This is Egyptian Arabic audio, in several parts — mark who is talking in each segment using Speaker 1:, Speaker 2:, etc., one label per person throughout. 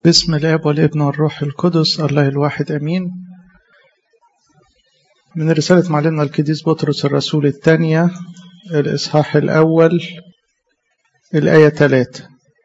Speaker 1: بسم الاب والابن والروح القدس الله الواحد امين من رسالة معلمنا القديس بطرس الرسول الثانية الإصحاح الأول الآية 3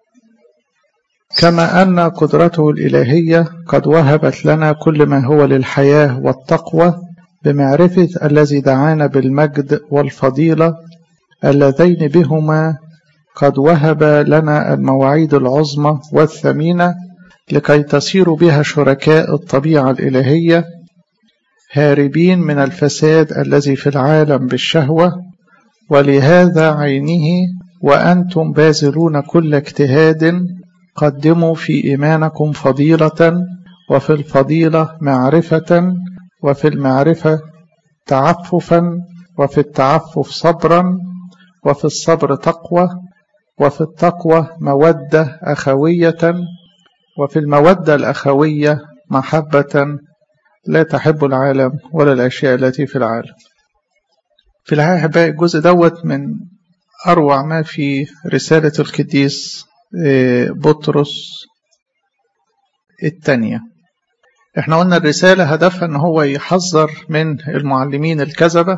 Speaker 1: كما أن قدرته الإلهية قد وهبت لنا كل ما هو للحياة والتقوى بمعرفة الذي دعانا بالمجد والفضيلة اللذين بهما قد وهب لنا المواعيد العظمى والثمينة لكي تصيروا بها شركاء الطبيعة الإلهية هاربين من الفساد الذي في العالم بالشهوة ولهذا عينه وأنتم باذلون كل اجتهاد قدموا في إيمانكم فضيلة وفي الفضيلة معرفة وفي المعرفة تعففا وفي التعفف صبرا وفي الصبر تقوى وفي التقوى مودة أخوية وفي المودة الأخوية محبة لا تحب العالم ولا الأشياء التي في العالم في الحقيقة أحبائي الجزء دوت من أروع ما في رسالة القديس بطرس الثانية احنا قلنا الرسالة هدفها ان هو يحذر من المعلمين الكذبة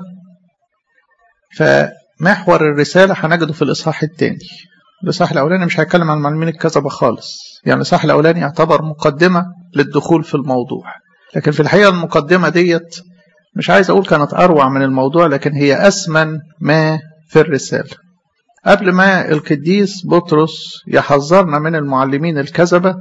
Speaker 1: فمحور الرسالة هنجده في الإصحاح الثاني الإصحاح الأولاني مش هيتكلم عن المعلمين الكذبة خالص يعني الإصحاح الأولاني يعتبر مقدمة للدخول في الموضوع لكن في الحقيقة المقدمة ديت مش عايز أقول كانت أروع من الموضوع لكن هي أسمن ما في الرسالة قبل ما القديس بطرس يحذرنا من المعلمين الكذبة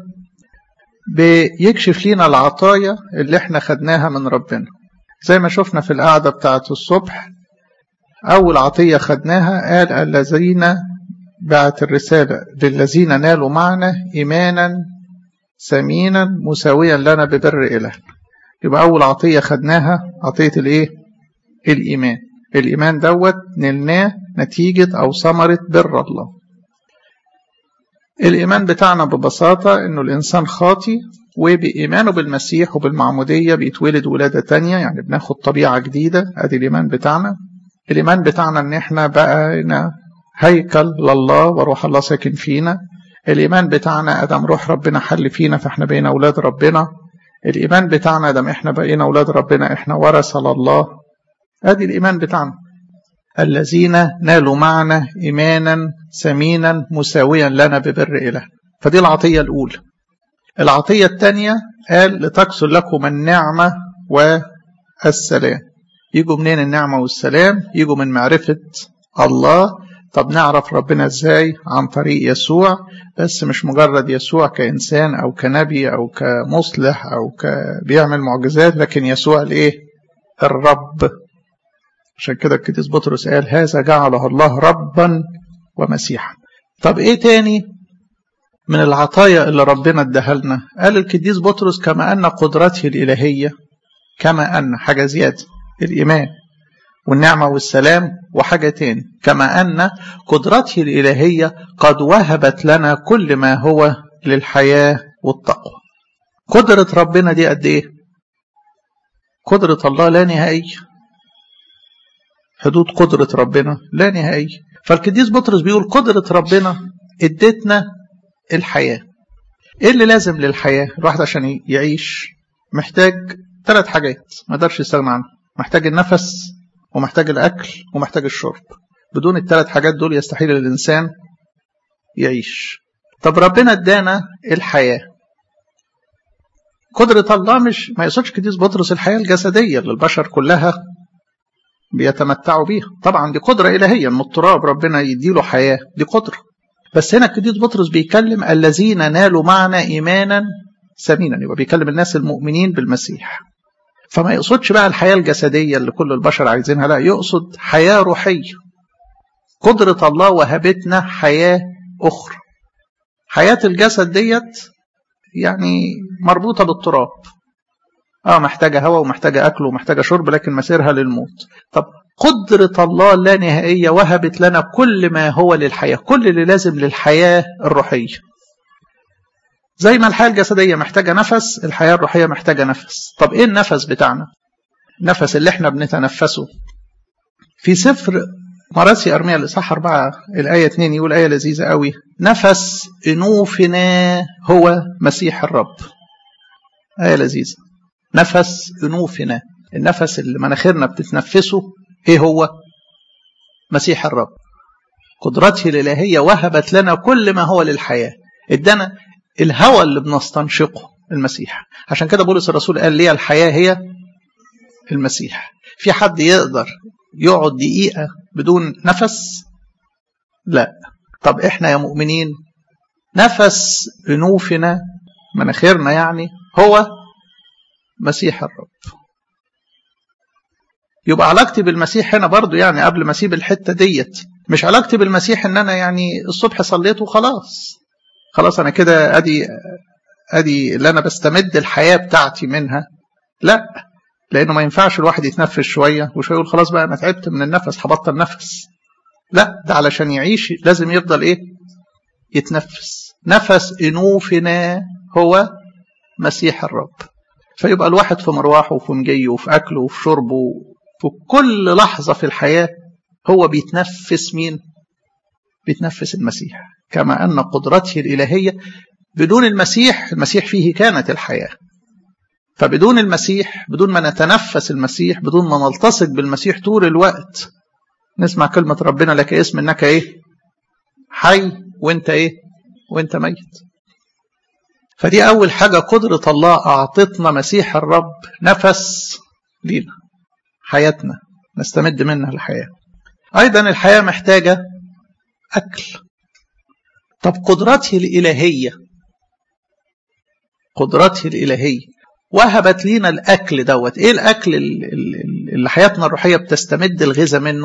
Speaker 1: بيكشف لنا العطايا اللي احنا خدناها من ربنا زي ما شفنا في القعدة بتاعت الصبح أول عطية خدناها قال الذين بعت الرسالة للذين نالوا معنا إيمانا ثمينا مساويا لنا ببر إله يبقى أول عطية خدناها عطية الإيه؟ الإيمان الإيمان دوت نلناه نتيجة أو ثمرة بر الله الإيمان بتاعنا ببساطة إنه الإنسان خاطي وبإيمانه بالمسيح وبالمعمودية بيتولد ولادة تانية يعني بناخد طبيعة جديدة أدي الإيمان بتاعنا الإيمان بتاعنا إن إحنا بقينا هيكل لله وروح الله ساكن فينا الإيمان بتاعنا أدم روح ربنا حل فينا فإحنا بقينا أولاد ربنا الإيمان بتاعنا أدم إحنا بقينا أولاد ربنا إحنا ورثة لله أدي الإيمان بتاعنا الذين نالوا معنا إيمانا ثمينا مساويا لنا ببر إله فدي العطية الأولى العطية الثانية قال لتكسر لكم النعمة والسلام يجوا منين النعمة والسلام يجوا من معرفة الله طب نعرف ربنا ازاي عن طريق يسوع بس مش مجرد يسوع كإنسان أو كنبي أو كمصلح أو بيعمل معجزات لكن يسوع الإيه الرب عشان كده القديس بطرس قال هذا جعله الله ربا ومسيحا طب ايه تاني من العطايا اللي ربنا اداها لنا قال القديس بطرس كما ان قدرته الالهيه كما ان حاجه زياده الايمان والنعمه والسلام وحاجه تاني كما ان قدرته الالهيه قد وهبت لنا كل ما هو للحياه والتقوى قدره ربنا دي قد ايه قدره الله لا نهائيه حدود قدرة ربنا لا نهائية فالقديس بطرس بيقول قدرة ربنا ادتنا الحياة ايه اللي لازم للحياة الواحد عشان يعيش محتاج ثلاث حاجات ما يقدرش يستغنى عنها محتاج النفس ومحتاج الأكل ومحتاج الشرب بدون الثلاث حاجات دول يستحيل الإنسان يعيش طب ربنا ادانا الحياة قدرة الله مش ما يقصدش قديس بطرس الحياة الجسدية للبشر كلها بيتمتعوا بيها طبعا دي قدرة إلهية من التراب ربنا يديله حياة دي قدرة بس هنا القديس بطرس بيكلم الذين نالوا معنا إيمانا ثمينا يبقى بيكلم الناس المؤمنين بالمسيح فما يقصدش بقى الحياة الجسدية اللي كل البشر عايزينها لا يقصد حياة روحية قدرة الله وهبتنا حياة أخرى حياة الجسد ديت يعني مربوطة بالتراب اه محتاجة هواء ومحتاجة أكل ومحتاجة شرب لكن مسيرها للموت طب قدرة الله اللانهائية وهبت لنا كل ما هو للحياة كل اللي لازم للحياة الروحية زي ما الحياة الجسدية محتاجة نفس الحياة الروحية محتاجة نفس طب ايه النفس بتاعنا النفس اللي احنا بنتنفسه في سفر مراسي أرميا الإصحاح أربعة الآية 2 يقول آية لذيذة قوي نفس أنوفنا هو مسيح الرب آية لذيذة نفس أنوفنا النفس اللي مناخيرنا بتتنفسه إيه هو مسيح الرب قدرته الإلهية وهبت لنا كل ما هو للحياة ادانا الهوى اللي بنستنشقه المسيح عشان كده بولس الرسول قال لي الحياة هي المسيح في حد يقدر يقعد دقيقة بدون نفس لا طب احنا يا مؤمنين نفس انوفنا مناخيرنا يعني هو مسيح الرب يبقى علاقتي بالمسيح هنا برضو يعني قبل ما اسيب الحته ديت مش علاقتي بالمسيح ان انا يعني الصبح صليت وخلاص خلاص انا كده ادي ادي اللي انا بستمد الحياه بتاعتي منها لا لانه ما ينفعش الواحد يتنفس شويه وشويه يقول خلاص بقى انا تعبت من النفس هبطل نفس لا ده علشان يعيش لازم يفضل ايه يتنفس نفس انوفنا هو مسيح الرب فيبقى الواحد في مروحه وفي مجيه وفي اكله وفي شربه في كل لحظه في الحياه هو بيتنفس مين بيتنفس المسيح كما ان قدرته الالهيه بدون المسيح المسيح فيه كانت الحياه فبدون المسيح بدون ما نتنفس المسيح بدون ما نلتصق بالمسيح طول الوقت نسمع كلمة ربنا لك اسم انك ايه حي وانت ايه وانت ميت فدي اول حاجة قدرة الله اعطتنا مسيح الرب نفس لينا حياتنا نستمد منها الحياة ايضا الحياة محتاجة اكل طب قدرته الالهية قدرته الالهيه وهبت لينا الاكل دوت ايه الاكل اللي حياتنا الروحيه بتستمد الغذاء منه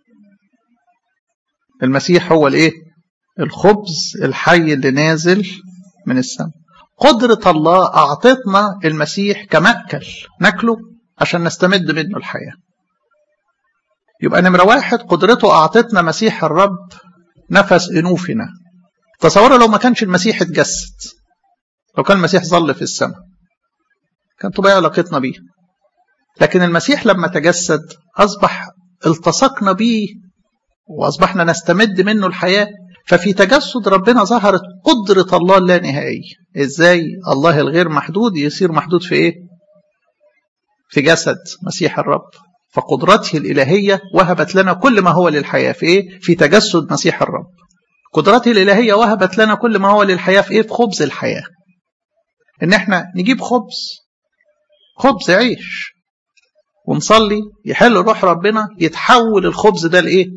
Speaker 1: المسيح هو الايه الخبز الحي اللي نازل من السماء قدرة الله أعطتنا المسيح كمأكل ناكله عشان نستمد منه الحياة يبقى نمرة واحد قدرته أعطتنا مسيح الرب نفس أنوفنا تصوروا لو ما كانش المسيح اتجسد لو كان المسيح ظل في السماء كانت تبقى علاقتنا بيه لكن المسيح لما تجسد أصبح التصقنا بيه وأصبحنا نستمد منه الحياة ففي تجسد ربنا ظهرت قدرة الله اللانهائية إزاي الله الغير محدود يصير محدود في إيه في جسد مسيح الرب فقدرته الإلهية وهبت لنا كل ما هو للحياة في إيه في تجسد مسيح الرب قدرته الإلهية وهبت لنا كل ما هو للحياة في إيه في خبز الحياة إن إحنا نجيب خبز خبز عيش ونصلي يحل روح ربنا يتحول الخبز ده لايه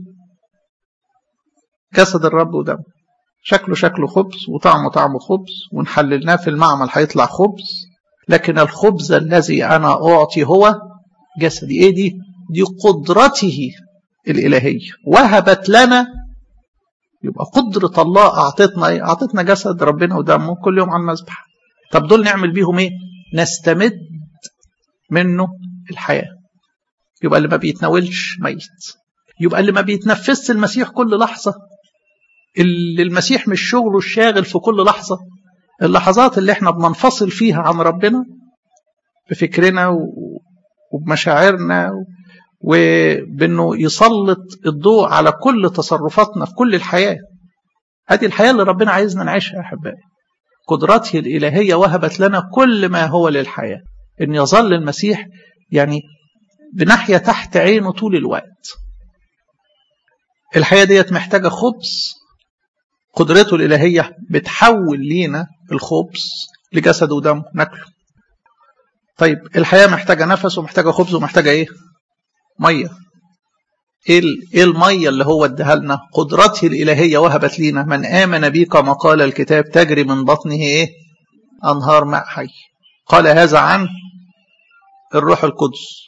Speaker 1: جسد الرب ودمه شكله شكله خبز وطعمه طعمه خبز ونحللناه في المعمل هيطلع خبز لكن الخبز الذي انا اعطي هو جسدي ايه دي دي قدرته الالهيه وهبت لنا يبقى قدرة الله أعطتنا إيه؟ أعطتنا جسد ربنا ودمه كل يوم على المذبح. طب دول نعمل بيهم إيه؟ نستمد منه الحياة يبقى اللي ما بيتناولش ميت يبقى اللي ما بيتنفسش المسيح كل لحظة اللي المسيح مش شغله الشاغل في كل لحظة اللحظات اللي احنا بننفصل فيها عن ربنا بفكرنا وبمشاعرنا وبانه يسلط الضوء على كل تصرفاتنا في كل الحياة هذه الحياة اللي ربنا عايزنا نعيشها يا أحبائي قدرته الإلهية وهبت لنا كل ما هو للحياة ان يظل المسيح يعني بناحيه تحت عينه طول الوقت الحياه ديت محتاجه خبز قدرته الالهيه بتحول لينا الخبز لجسد ودم ناكله طيب الحياه محتاجه نفس ومحتاجه خبز ومحتاجه ايه ميه ايه ايه الميه اللي هو اداها لنا قدرته الالهيه وهبت لينا من امن بي كما قال الكتاب تجري من بطنه ايه انهار ماء حي قال هذا عن الروح القدس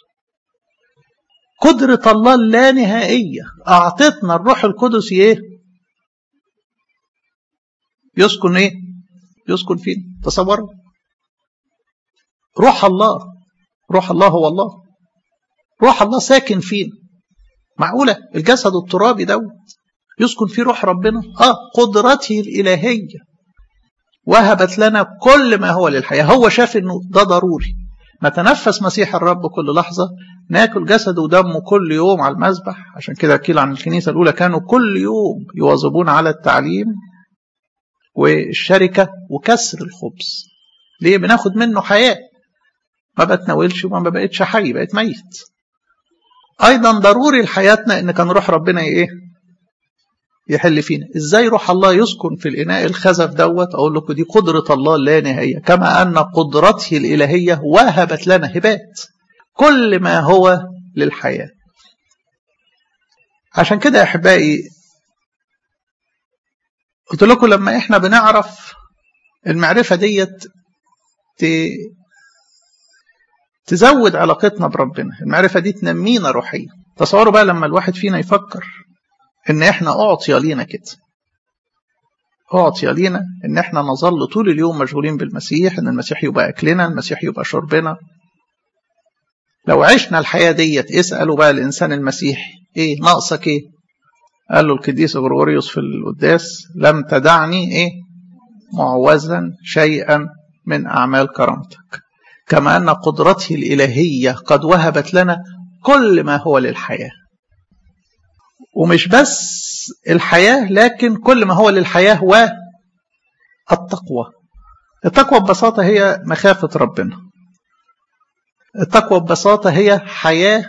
Speaker 1: قدرة الله اللانهائية أعطتنا الروح القدس إيه؟ يسكن إيه؟ يسكن فين؟ تصوروا روح الله روح الله هو الله روح الله ساكن فين؟ معقولة الجسد الترابي دوت يسكن فيه روح ربنا؟ آه قدرته الإلهية وهبت لنا كل ما هو للحياة هو شاف إنه ده ضروري نتنفس مسيح الرب كل لحظة ناكل جسده ودمه كل يوم على المذبح عشان كده قيل عن الكنيسة الأولى كانوا كل يوم يواظبون على التعليم والشركة وكسر الخبز ليه بناخد منه حياة ما بتناولش وما بقتش حي بقيت ميت أيضا ضروري لحياتنا إن كان روح ربنا إيه يحل فينا ازاي روح الله يسكن في الاناء الخزف دوت اقول لكم دي قدره الله لا نهائيه كما ان قدرته الالهيه وهبت لنا هبات كل ما هو للحياه عشان كده يا احبائي قلت لكم لما احنا بنعرف المعرفه ديت تزود علاقتنا بربنا المعرفه دي تنمينا روحيا تصوروا بقى لما الواحد فينا يفكر ان احنا اعطي لينا كده اعطي لينا ان احنا نظل طول اليوم مشغولين بالمسيح ان المسيح يبقى اكلنا المسيح يبقى شربنا لو عشنا الحياه ديت اسالوا بقى الانسان المسيحي ايه ناقصك ايه قال له القديس غرغوريوس في القداس لم تدعني ايه معوزا شيئا من اعمال كرامتك كما ان قدرته الالهيه قد وهبت لنا كل ما هو للحياه ومش بس الحياة لكن كل ما هو للحياة والتقوى التقوى ببساطة هي مخافة ربنا التقوى ببساطة هي حياة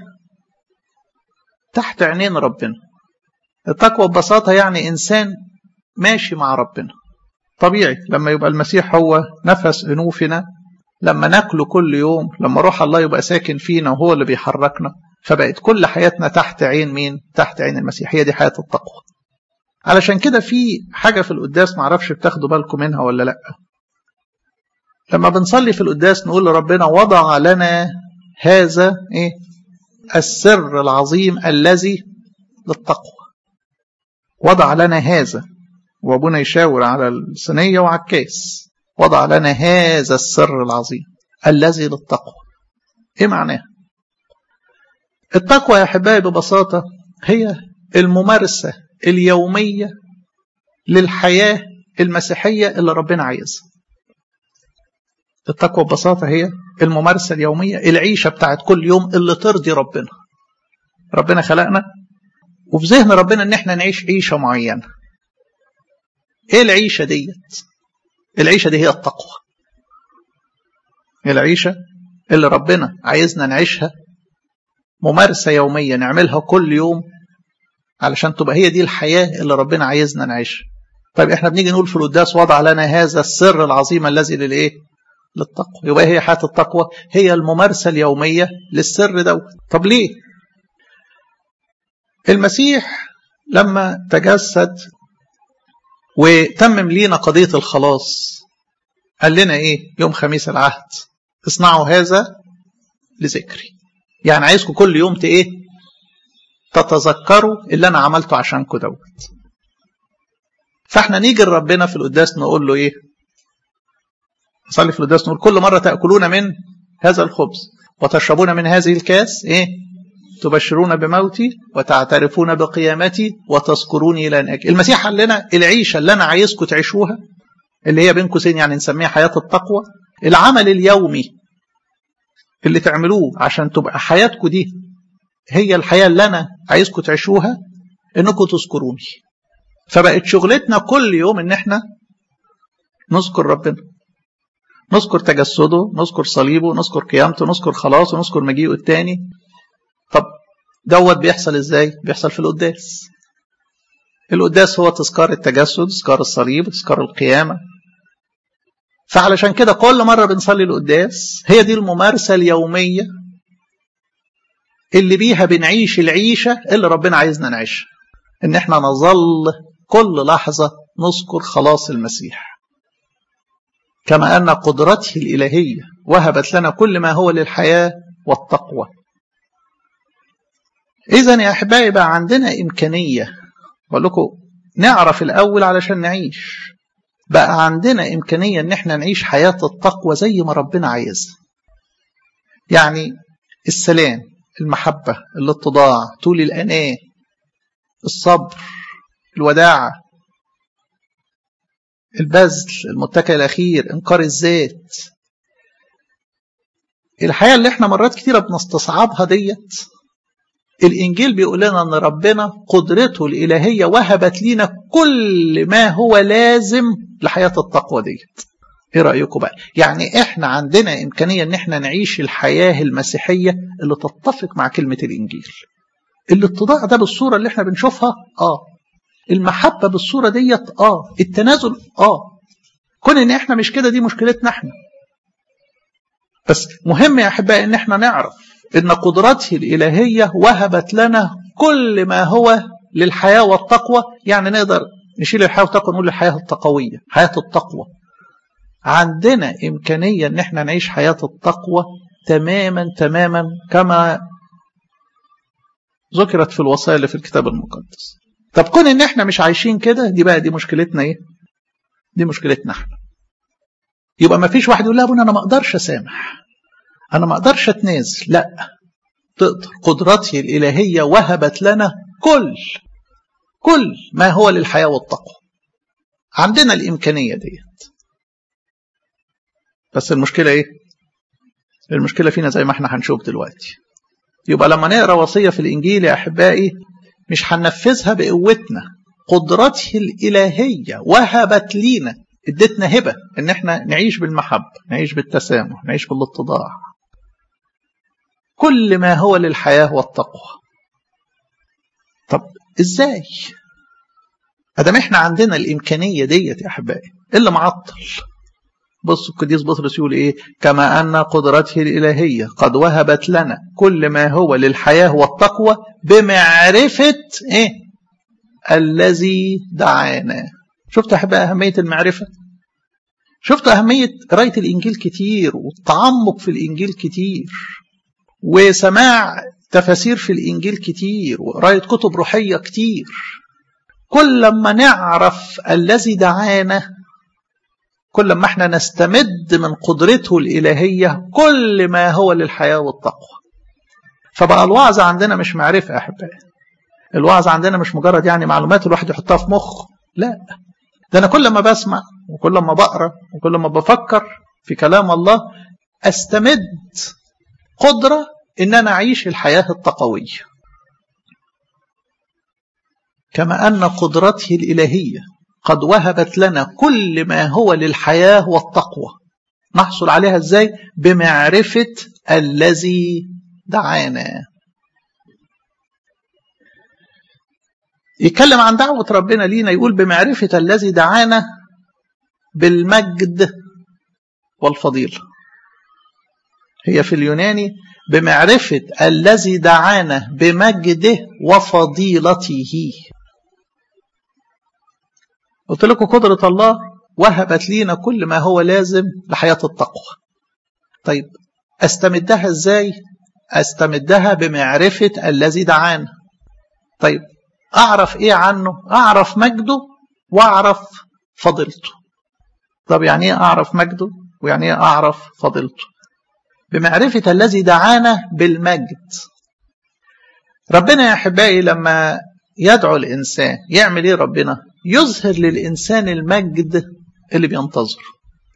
Speaker 1: تحت عينين ربنا التقوى ببساطة يعني إنسان ماشي مع ربنا طبيعي لما يبقى المسيح هو نفس أنوفنا لما ناكله كل يوم لما روح الله يبقى ساكن فينا وهو اللي بيحركنا فبقت كل حياتنا تحت عين مين؟ تحت عين المسيح هي دي حياة التقوى. علشان كده في حاجة في القداس معرفش بتاخدوا بالكم منها ولا لأ. لما بنصلي في القداس نقول لربنا وضع لنا هذا إيه؟ السر العظيم الذي للتقوى. وضع لنا هذا وابونا يشاور على الصينية وعلى الكاس. وضع لنا هذا السر العظيم الذي للتقوى. إيه معناه؟ التقوى يا احبائي ببساطه هي الممارسه اليوميه للحياه المسيحيه اللي ربنا عايزها. التقوى ببساطه هي الممارسه اليوميه العيشه بتاعت كل يوم اللي ترضي ربنا. ربنا خلقنا وفي ذهن ربنا ان احنا نعيش عيشه معينه. ايه العيشه ديت؟ العيشه دي هي التقوى. العيشه اللي ربنا عايزنا نعيشها ممارسة يومية نعملها كل يوم علشان تبقى هي دي الحياة اللي ربنا عايزنا نعيشها طيب احنا بنيجي نقول في القداس وضع لنا هذا السر العظيم الذي للايه للتقوى يبقى هي حياة التقوى هي الممارسة اليومية للسر ده طب ليه المسيح لما تجسد وتمم لينا قضية الخلاص قال لنا ايه يوم خميس العهد اصنعوا هذا لذكري يعني عايزكم كل يوم ايه تتذكروا اللي انا عملته عشانكم دوت فاحنا نيجي لربنا في القداس نقول له ايه نصلي في القداس نقول كل مره تاكلون من هذا الخبز وتشربون من هذه الكاس ايه تبشرون بموتي وتعترفون بقيامتي وتذكروني الى ان اجي المسيح قال لنا العيشه اللي انا عايزكم تعيشوها اللي هي بين قوسين يعني نسميها حياه التقوى العمل اليومي اللي تعملوه عشان تبقى حياتكم دي هي الحياة اللي أنا عايزكم تعيشوها إنكم تذكروني فبقت شغلتنا كل يوم إن إحنا نذكر ربنا نذكر تجسده نذكر صليبه نذكر قيامته نذكر خلاصه نذكر مجيئه التاني طب دوت بيحصل ازاي بيحصل في القداس القداس هو تذكار التجسد تذكار الصليب تذكار القيامة فعلشان كده كل مرة بنصلي القداس هي دي الممارسة اليومية اللي بيها بنعيش العيشة اللي ربنا عايزنا نعيشها ان احنا نظل كل لحظة نذكر خلاص المسيح كما أن قدرته الإلهية وهبت لنا كل ما هو للحياة والتقوى إذا يا أحبائي بقى عندنا إمكانية بقول لكم نعرف الأول علشان نعيش بقى عندنا إمكانية إن إحنا نعيش حياة التقوى زي ما ربنا عايزها يعني السلام المحبة الاتضاع طول الأناة الصبر الوداعة البذل المتكئ الأخير إنكار الذات الحياة اللي احنا مرات كتيرة بنستصعبها ديت الإنجيل بيقول لنا أن ربنا قدرته الإلهية وهبت لنا كل ما هو لازم لحياة التقوى ديت ايه رأيكم بقى يعني احنا عندنا إمكانية ان احنا نعيش الحياة المسيحية اللي تتفق مع كلمة الإنجيل الاتضاع ده بالصورة اللي احنا بنشوفها اه المحبة بالصورة ديت اه التنازل اه كون ان احنا مش كده دي مشكلتنا احنا بس مهم يا احبائي ان احنا نعرف ان قدرته الالهيه وهبت لنا كل ما هو للحياه والتقوى يعني نقدر نشيل الحياه والتقوى نقول الحياه التقويه حياه التقوى عندنا امكانيه ان احنا نعيش حياه التقوى تماما تماما كما ذكرت في الوصايا اللي في الكتاب المقدس طب كون ان احنا مش عايشين كده دي بقى دي مشكلتنا ايه دي مشكلتنا احنا يبقى ما فيش واحد يقول لا انا ما اقدرش اسامح انا ما اقدرش اتنازل لا تقدر قدرتي الالهيه وهبت لنا كل كل ما هو للحياه والتقوى عندنا الامكانيه ديت بس المشكله ايه المشكله فينا زي ما احنا هنشوف دلوقتي يبقى لما نقرا وصيه في الانجيل يا احبائي مش هننفذها بقوتنا قدرته الالهيه وهبت لينا ادتنا هبه ان احنا نعيش بالمحبه نعيش بالتسامح نعيش بالاتضاع كل ما هو للحياه والتقوى طب ازاي ادام احنا عندنا الامكانيه ديت يا احبائي اللي معطل بص القديس بطرس يقول ايه كما ان قدرته الالهيه قد وهبت لنا كل ما هو للحياه والتقوى بمعرفه ايه الذي دعانا شفت احبائي اهميه المعرفه شفت اهميه قرايه الانجيل كتير والتعمق في الانجيل كتير وسماع تفاسير في الانجيل كتير وقرايه كتب روحيه كتير كل لما نعرف الذي دعانا كل ما احنا نستمد من قدرته الإلهية كل ما هو للحياة والتقوى فبقى الوعظ عندنا مش معرفة أحبائي الوعظ عندنا مش مجرد يعني معلومات الواحد يحطها في مخه لا ده أنا كل ما بسمع وكل ما بقرأ وكل ما بفكر في كلام الله أستمد قدرة إن أنا أعيش الحياة التقوية كما أن قدرته الإلهية قد وهبت لنا كل ما هو للحياة والتقوى نحصل عليها ازاي بمعرفة الذي دعانا يتكلم عن دعوة ربنا لينا يقول بمعرفة الذي دعانا بالمجد والفضيلة هي في اليوناني بمعرفة الذي دعانا بمجده وفضيلته قلت لكم قدرة الله وهبت لينا كل ما هو لازم لحياة التقوى طيب استمدها ازاي استمدها بمعرفة الذي دعانا طيب اعرف ايه عنه اعرف مجده واعرف فضيلته طب يعني ايه اعرف مجده ويعني ايه اعرف فضيلته بمعرفة الذي دعانا بالمجد ربنا يا احبائي لما يدعو الانسان يعمل ايه ربنا يظهر للإنسان المجد اللي بينتظر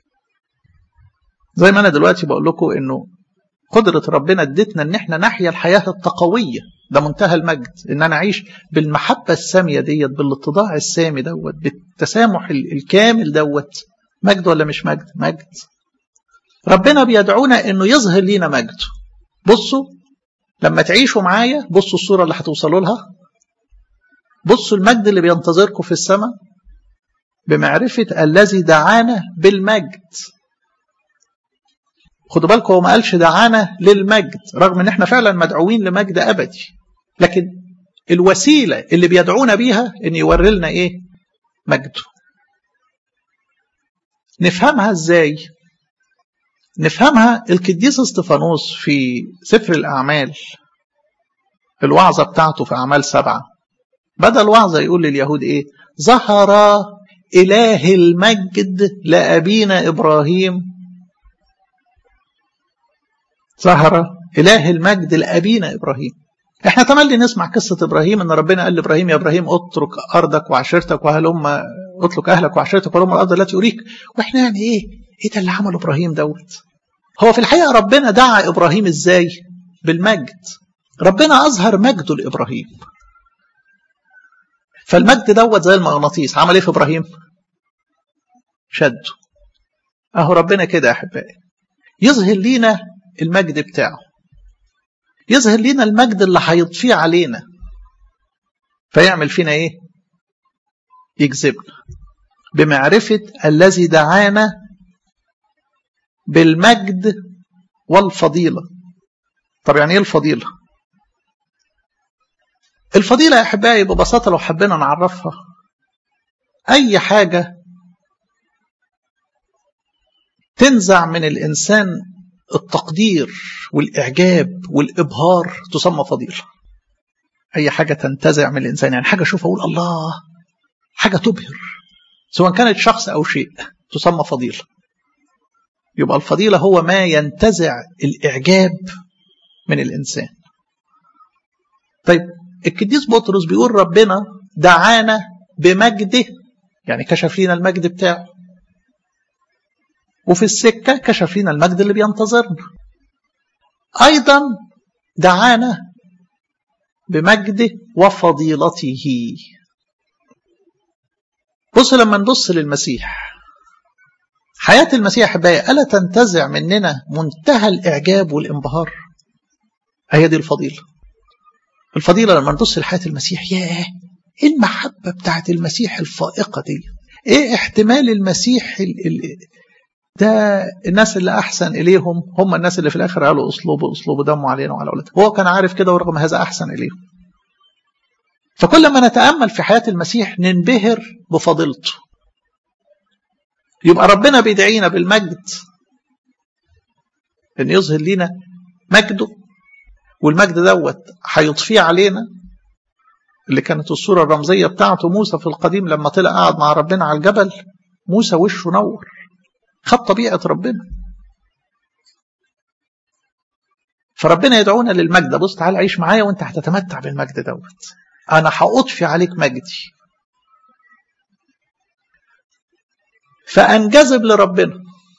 Speaker 1: زي ما أنا دلوقتي بقول لكم إنه قدرة ربنا ادتنا إن إحنا نحيا الحياة التقوية ده منتهى المجد إن أنا أعيش بالمحبة السامية ديت بالاتضاع السامي دوت بالتسامح الكامل دوت مجد ولا مش مجد؟ مجد ربنا بيدعونا إنه يظهر لينا مجده بصوا لما تعيشوا معايا بصوا الصورة اللي هتوصلوا لها بصوا المجد اللي بينتظركم في السماء بمعرفة الذي دعانا بالمجد خدوا بالكم هو ما قالش دعانا للمجد رغم ان احنا فعلا مدعوين لمجد ابدي لكن الوسيلة اللي بيدعونا بيها ان يوري لنا ايه مجده نفهمها ازاي نفهمها القديس استفانوس في سفر الاعمال الوعظة بتاعته في اعمال سبعة بدل وعظة يقول لليهود ايه ظهر اله المجد لابينا ابراهيم ظهر اله المجد لابينا ابراهيم احنا تملي نسمع قصة ابراهيم ان ربنا قال لابراهيم يا ابراهيم اترك ارضك وعشيرتك وهلم اترك اهلك وعشيرتك وهلم الارض التي اريك واحنا يعني ايه ايه ده اللي عمله ابراهيم دوت هو في الحقيقة ربنا دعا إبراهيم إزاي بالمجد ربنا أظهر مجده لإبراهيم فالمجد دوت زي المغناطيس عمل إيه في إبراهيم شده أهو ربنا كده يا أحبائي يظهر لينا المجد بتاعه يظهر لينا المجد اللي هيضفيه علينا فيعمل فينا ايه يجذبنا بمعرفة الذي دعانا بالمجد والفضيلة طب يعني ايه الفضيلة الفضيلة يا أحبائي ببساطة لو حبينا نعرفها أي حاجة تنزع من الإنسان التقدير والإعجاب والإبهار تسمى فضيلة أي حاجة تنتزع من الإنسان يعني حاجة أشوف أقول الله حاجة تبهر سواء كانت شخص أو شيء تسمى فضيلة يبقى الفضيلة هو ما ينتزع الإعجاب من الإنسان طيب القديس بطرس بيقول ربنا دعانا بمجده يعني كشف لنا المجد بتاعه وفي السكة كشف لنا المجد اللي بينتظرنا أيضا دعانا بمجده وفضيلته بص لما نبص للمسيح حياة المسيح أحبائي ألا تنتزع مننا منتهى الإعجاب والانبهار هي دي الفضيلة الفضيلة لما نبص لحياة المسيح ياه ايه المحبة بتاعت المسيح الفائقة دي ايه احتمال المسيح ال ال ده الناس اللي احسن اليهم هم الناس اللي في الاخر قالوا اسلوبه اسلوبه دمه علينا وعلى اولادنا هو كان عارف كده ورغم هذا احسن اليهم فكل ما نتامل في حياه المسيح ننبهر بفضيلته يبقى ربنا بيدعينا بالمجد ان يظهر لنا مجده والمجد دوت هيضفيه علينا اللي كانت الصوره الرمزيه بتاعته موسى في القديم لما طلع قاعد مع ربنا على الجبل موسى وشه نور خد طبيعة ربنا فربنا يدعونا للمجد بص تعال عيش معايا وانت هتتمتع بالمجد دوت انا هأضفي عليك مجدي فانجذب لربنا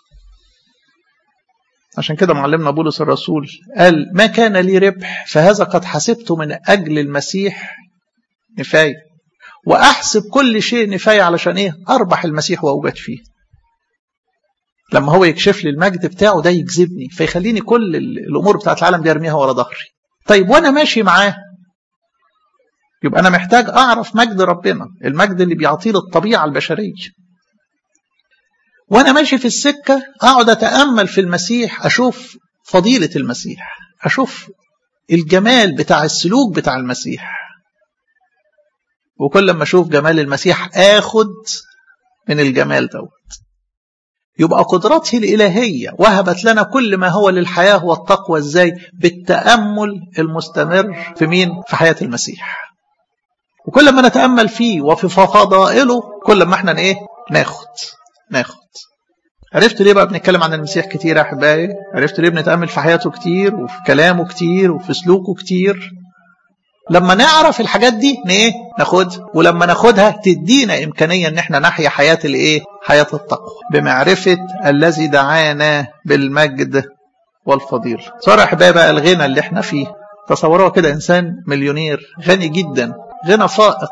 Speaker 1: عشان كده معلمنا بولس الرسول قال ما كان لي ربح فهذا قد حسبته من اجل المسيح نفاية واحسب كل شيء نفاية علشان ايه اربح المسيح واوجد فيه لما هو يكشف لي المجد بتاعه ده يجذبني فيخليني كل الامور بتاعت العالم دي ارميها ورا ظهري طيب وانا ماشي معاه يبقى انا محتاج اعرف مجد ربنا المجد اللي بيعطيه الطبيعه البشريه وانا ماشي في السكه اقعد اتامل في المسيح اشوف فضيله المسيح اشوف الجمال بتاع السلوك بتاع المسيح وكل ما اشوف جمال المسيح اخد من الجمال دوت يبقى قدرته الإلهية وهبت لنا كل ما هو للحياة والتقوى ازاي بالتأمل المستمر في مين في حياة المسيح وكل ما نتأمل فيه وفي فضائله كل ما احنا ايه ناخد ناخد عرفت ليه بقى بنتكلم عن المسيح كتير يا احبائي عرفت ليه بنتأمل في حياته كتير وفي كلامه كتير وفي سلوكه كتير لما نعرف الحاجات دي ايه ناخدها ولما ناخدها تدينا امكانيه ان احنا نحيا حياه الايه حياه التقوى بمعرفه الذي دعانا بالمجد والفضيل صار احبائي بقى الغنى اللي احنا فيه تصوروها كده انسان مليونير غني جدا غنى فائق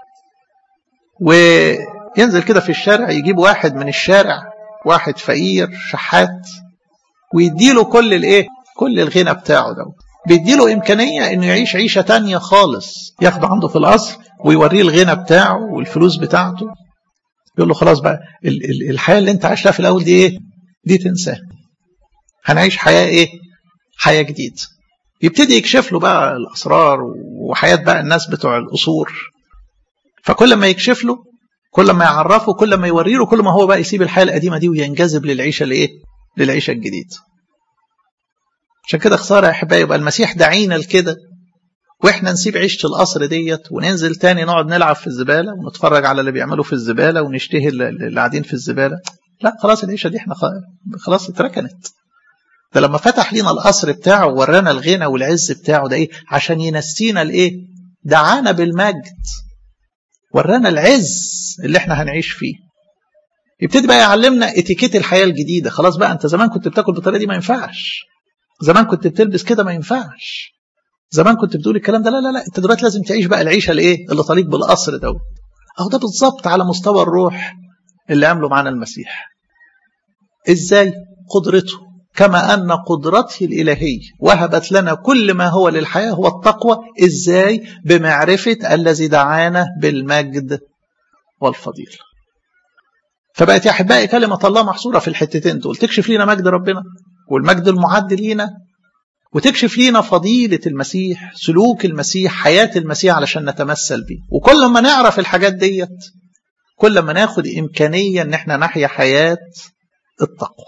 Speaker 1: وينزل كده في الشارع يجيب واحد من الشارع واحد فقير شحات ويديله كل الايه كل الغنى بتاعه دوت بيديله إمكانية إنه يعيش عيشة تانية خالص ياخده عنده في القصر ويوريه الغنى بتاعه والفلوس بتاعته يقول له خلاص بقى الحياة اللي أنت عشتها في الأول دي إيه؟ دي تنساها هنعيش حياة إيه؟ حياة جديدة يبتدي يكشف له بقى الأسرار وحياة بقى الناس بتوع القصور فكل ما يكشف له كل ما يعرفه كل ما يوري له كل ما هو بقى يسيب الحياة القديمة دي وينجذب للعيشة الإيه؟ للعيشة الجديدة عشان كده خسارة يا أحبائي يبقى المسيح دعينا لكده واحنا نسيب عيشة القصر ديت وننزل تاني نقعد نلعب في الزبالة ونتفرج على اللي بيعملوا في الزبالة ونشتهي اللي قاعدين في الزبالة لا خلاص العيشة دي احنا خلاص اتركنت ده لما فتح لنا القصر بتاعه وورانا الغنى والعز بتاعه ده ايه عشان ينسينا الايه دعانا بالمجد ورانا العز اللي احنا هنعيش فيه يبتدي بقى يعلمنا اتيكيت الحياه الجديده خلاص بقى انت زمان كنت بتاكل بالطريقه دي ما ينفعش زمان كنت بتلبس كده ما ينفعش زمان كنت بتقول الكلام ده لا لا لا انت دلوقتي لازم تعيش بقى العيشه الايه اللي تليق بالقصر دوت اهو ده بالظبط على مستوى الروح اللي عمله معنا المسيح ازاي قدرته كما ان قدرته الالهيه وهبت لنا كل ما هو للحياه هو التقوى ازاي بمعرفه الذي دعانا بالمجد والفضيله فبقت يا احبائي كلمه الله محصوره في الحتتين دول تكشف لينا مجد ربنا والمجد المعد لينا وتكشف لينا فضيلة المسيح سلوك المسيح حياة المسيح علشان نتمثل بيه وكل ما نعرف الحاجات ديت كل ما ناخد إمكانية إن احنا نحيا حياة التقوى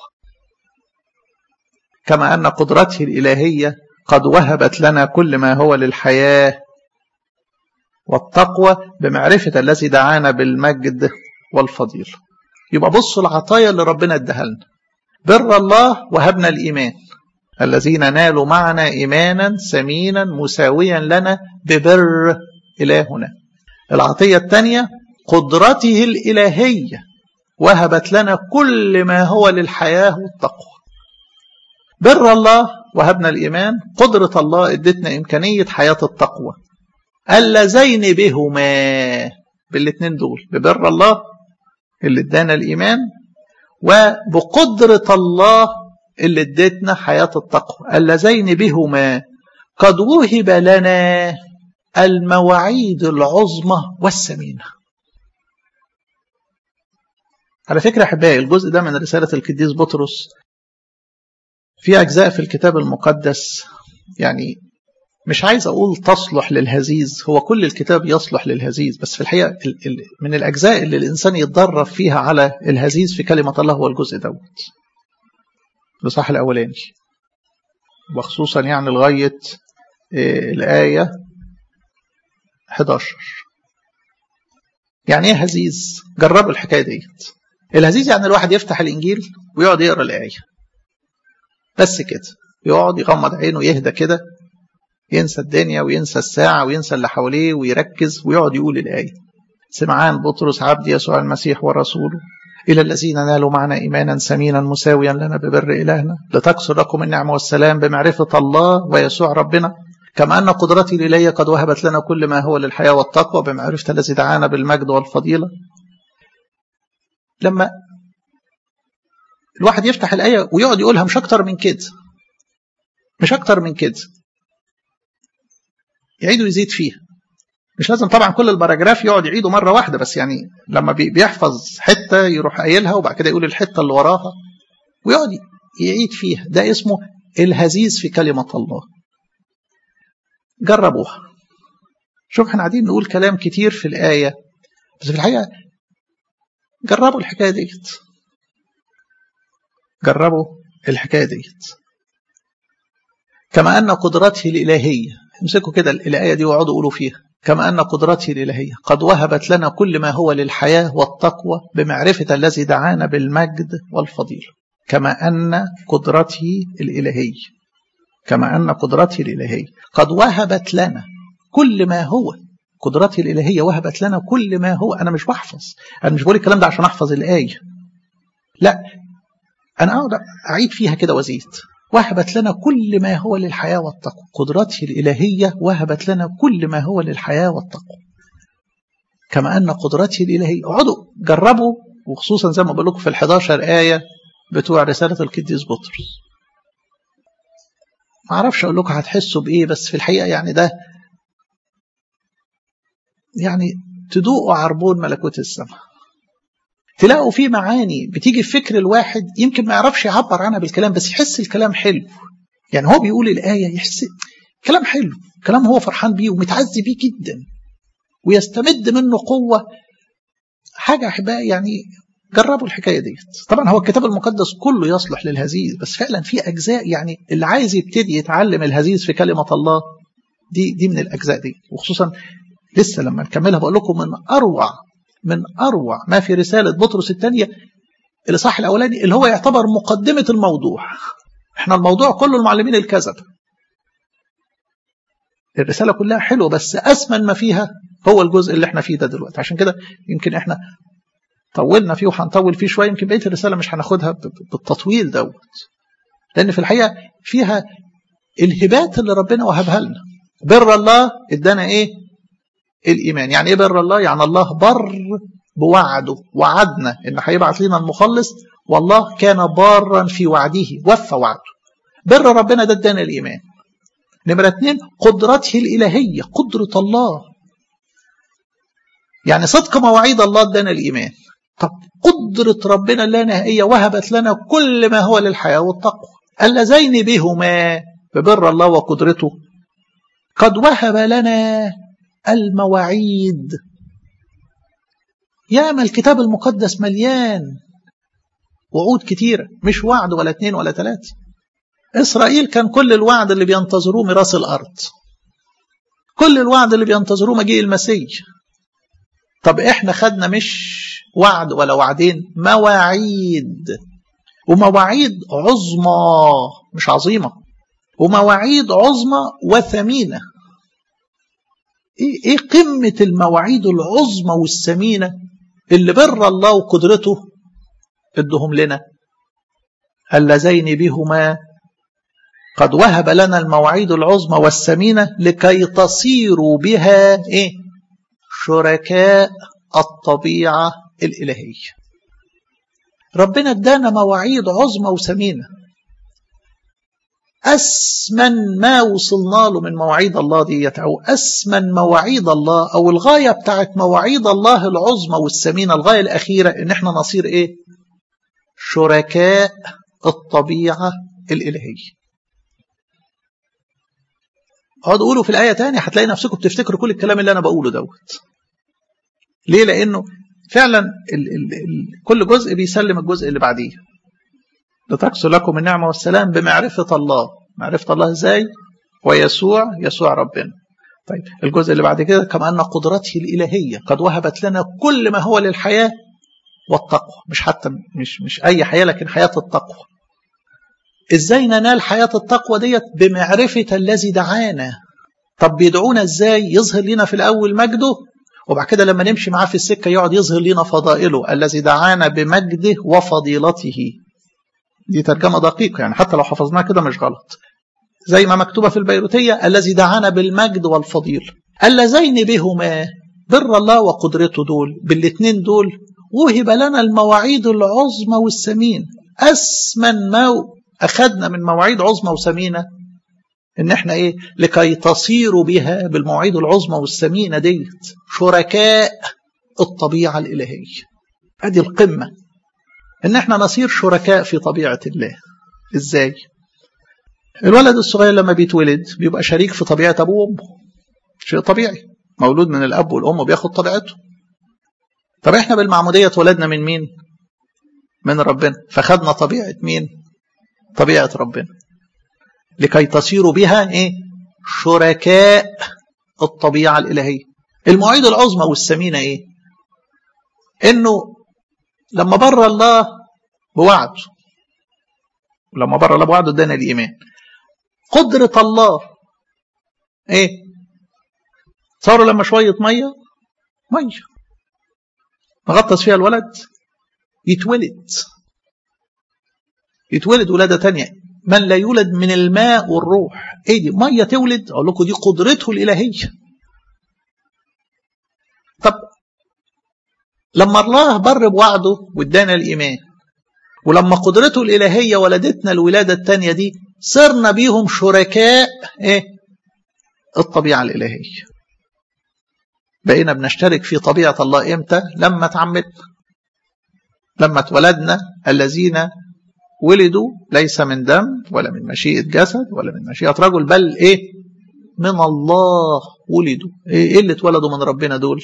Speaker 1: كما أن قدرته الإلهية قد وهبت لنا كل ما هو للحياة والتقوى بمعرفة الذي دعانا بالمجد والفضيلة يبقى بصوا العطايا اللي ربنا اداها لنا بر الله وهبنا الإيمان الذين نالوا معنا إيمانا سمينا مساويا لنا ببر إلهنا العطية الثانية قدرته الإلهية وهبت لنا كل ما هو للحياة والتقوى بر الله وهبنا الإيمان قدرة الله ادتنا إمكانية حياة التقوى اللذين بهما بالاثنين دول ببر الله اللي ادانا الإيمان وبقدرة الله اللي ادتنا حياة التقوى اللذين بهما قد وهب لنا المواعيد العظمى والثمينة على فكرة أحبائي الجزء ده من رسالة القديس بطرس في أجزاء في الكتاب المقدس يعني مش عايز أقول تصلح للهزيز هو كل الكتاب يصلح للهزيز بس في الحقيقة من الأجزاء اللي الإنسان يتدرب فيها على الهزيز في كلمة الله هو الجزء دوت الإصحاح الأولاني وخصوصا يعني لغاية الآية 11 يعني ايه هزيز جربوا الحكاية ديت الهزيز يعني الواحد يفتح الإنجيل ويقعد يقرأ الآية بس كده يقعد يغمض عينه يهدى كده ينسى الدنيا وينسى الساعة وينسى اللي حواليه ويركز ويقعد يقول الآية سمعان بطرس عبد يسوع المسيح ورسوله إلى الذين نالوا معنا إيمانا سمينا مساويا لنا ببر إلهنا لتكسر لكم النعمة والسلام بمعرفة الله ويسوع ربنا كما أن قدرتي الإلهية قد وهبت لنا كل ما هو للحياة والتقوى بمعرفة الذي دعانا بالمجد والفضيلة لما الواحد يفتح الآية ويقعد يقولها مش أكتر من كده مش أكتر من كده يعيد ويزيد فيها مش لازم طبعا كل الباراجراف يقعد يعيده مرة واحدة بس يعني لما بيحفظ حتة يروح قايلها وبعد كده يقول الحتة اللي وراها ويقعد يعيد فيها ده اسمه الهزيز في كلمة الله جربوها شوف احنا قاعدين نقول كلام كتير في الآية بس في الحقيقة جربوا الحكاية ديت جربوا الحكاية ديت كما أن قدرته الإلهية امسكوا كده الآية دي واقعدوا قولوا فيها كما أن قدرته الإلهية قد وهبت لنا كل ما هو للحياة والتقوى بمعرفة الذي دعانا بالمجد والفضيلة كما أن قدرته الإلهية كما أن قدرته الإلهية قد وهبت لنا كل ما هو قدرته الإلهية وهبت لنا كل ما هو أنا مش بحفظ أنا مش بقول الكلام ده عشان أحفظ الآية لا أنا أقعد أعيد فيها كده وزيد وهبت لنا كل ما هو للحياة والتقوى قدرته الإلهية وهبت لنا كل ما هو للحياة والتقوى كما أن قدرته الإلهية اقعدوا جربوا وخصوصا زي ما بقول لكم في ال11 آية بتوع رسالة القديس بطرس ما اعرفش اقول لكم هتحسوا بايه بس في الحقيقه يعني ده يعني تدوقوا عربون ملكوت السماء تلاقوا فيه معاني بتيجي في فكر الواحد يمكن ما يعرفش يعبر عنها بالكلام بس يحس الكلام حلو يعني هو بيقول الآية يحس كلام حلو كلام هو فرحان بيه ومتعزي بيه جدا ويستمد منه قوة حاجة أحبائي يعني جربوا الحكاية ديت طبعا هو الكتاب المقدس كله يصلح للهزيز بس فعلا في أجزاء يعني اللي عايز يبتدي يتعلم الهزيز في كلمة الله دي دي من الأجزاء دي وخصوصا لسه لما نكملها بقول لكم من أروع من أروع ما في رسالة بطرس الثانية الإصحاح الأولاني اللي هو يعتبر مقدمة الموضوع احنا الموضوع كله المعلمين الكذب الرسالة كلها حلوة بس أسمن ما فيها هو الجزء اللي احنا فيه ده دلوقتي عشان كده يمكن احنا طولنا فيه وهنطول فيه شويه يمكن بقيه الرساله مش هناخدها بالتطويل دوت لان في الحقيقه فيها الهبات اللي ربنا وهبها لنا بر الله ادانا ايه الايمان يعني ايه بر الله يعني الله بر بوعده وعدنا ان هيبعت لنا المخلص والله كان بارا في وعده وفى وعده بر ربنا ده ادانا الايمان نمرة اتنين قدرته الإلهية قدرة الله يعني صدق مواعيد الله ادانا الإيمان طب قدرة ربنا لا نهائية وهبت لنا كل ما هو للحياة والتقوى اللذين بهما ببر الله وقدرته قد وهب لنا المواعيد ياما الكتاب المقدس مليان وعود كتيرة مش وعد ولا اتنين ولا تلاتة إسرائيل كان كل الوعد اللي بينتظروه ميراث الأرض كل الوعد اللي بينتظروه مجيء المسيح طب احنا خدنا مش وعد ولا وعدين مواعيد ومواعيد عظمى مش عظيمة ومواعيد عظمى وثمينة ايه قمة المواعيد العظمى والثمينة اللي بر الله وقدرته ادهم لنا اللذين بهما قد وهب لنا المواعيد العظمى والثمينة لكي تصيروا بها إيه؟ شركاء الطبيعة الإلهية ربنا ادانا مواعيد عظمى وثمينة أسمن ما وصلنا له من مواعيد الله ديت أو أسمن مواعيد الله أو الغاية بتاعت مواعيد الله العظمى والثمينة الغاية الأخيرة إن احنا نصير إيه شركاء الطبيعة الإلهية اقعدوا قولوا في الآية تاني هتلاقي نفسكم بتفتكروا كل الكلام اللي أنا بقوله دوت ليه لأنه فعلا ال ال ال كل جزء بيسلم الجزء اللي بعديه لتكسر لكم النعمة والسلام بمعرفة الله معرفة الله ازاي ويسوع يسوع ربنا طيب الجزء اللي بعد كده كما أن قدرته الإلهية قد وهبت لنا كل ما هو للحياة والتقوى مش حتى مش مش أي حياة لكن حياة التقوى ازاي ننال حياة التقوى ديت بمعرفة الذي دعانا طب بيدعونا ازاي يظهر لنا في الأول مجده وبعد كده لما نمشي معاه في السكة يقعد يظهر لنا فضائله الذي دعانا بمجده وفضيلته دي ترجمة دقيقة يعني حتى لو حفظناها كده مش غلط زي ما مكتوبة في البيروتية الذي دعانا بالمجد والفضيل اللذين بهما بر الله وقدرته دول بالاتنين دول وهب لنا المواعيد العظمى والثمين أسمن ما أخذنا من مواعيد عظمى وثمينة إن إحنا إيه لكي تصيروا بها بالمواعيد العظمى والثمينة ديت شركاء الطبيعة الإلهية أدي القمة إن إحنا نصير شركاء في طبيعة الله إزاي الولد الصغير لما بيتولد بيبقى شريك في طبيعة أبوه وأمه شيء طبيعي مولود من الأب والأم بياخد طبيعته طب إحنا بالمعمودية اتولدنا من مين من ربنا فخدنا طبيعة مين طبيعة ربنا لكي تصيروا بها إيه؟ شركاء الطبيعة الإلهية المواعيد العظمى والثمينة إيه إنه لما بر الله بوعده ولما بر الله بوعده ادانا الإيمان قدرة الله إيه صاروا لما شوية مية مية نغطس فيها الولد يتولد يتولد ولادة تانية من لا يولد من الماء والروح ايه دي مية تولد اقول لكم دي قدرته الالهية طب لما الله بر بوعده وادانا الايمان ولما قدرته الالهية ولدتنا الولادة التانية دي صرنا بيهم شركاء ايه الطبيعة الالهية بقينا بنشترك في طبيعة الله امتى لما تعمدنا لما اتولدنا الذين ولدوا ليس من دم ولا من مشيئة جسد ولا من مشيئة رجل بل إيه من الله ولدوا إيه اللي اتولدوا من ربنا دول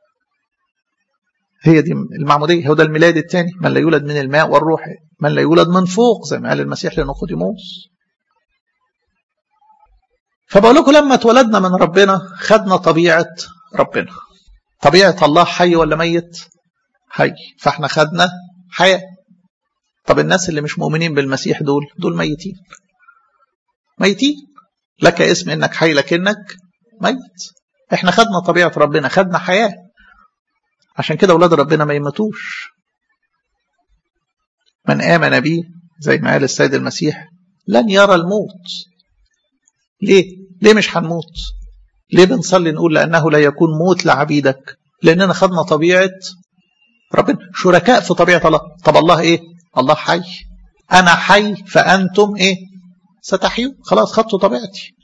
Speaker 1: هي دي المعمودية هو ده الميلاد الثاني من لا يولد من الماء والروح من لا يولد من فوق زي ما قال المسيح لنقوديموس فبقول لكم لما اتولدنا من ربنا خدنا طبيعة ربنا طبيعة الله حي ولا ميت حي فاحنا خدنا حياة طب الناس اللي مش مؤمنين بالمسيح دول دول ميتين ميتين لك اسم انك حي لكنك ميت احنا خدنا طبيعة ربنا خدنا حياة عشان كده أولاد ربنا ما يموتوش من آمن بي زي ما قال السيد المسيح لن يرى الموت ليه؟ ليه مش هنموت؟ ليه بنصلي نقول لأنه لا يكون موت لعبيدك؟ لأننا خدنا طبيعة ربنا شركاء في طبيعة الله طب الله إيه؟ الله حي أنا حي فأنتم إيه؟ ستحيوا خلاص خدتوا طبيعتي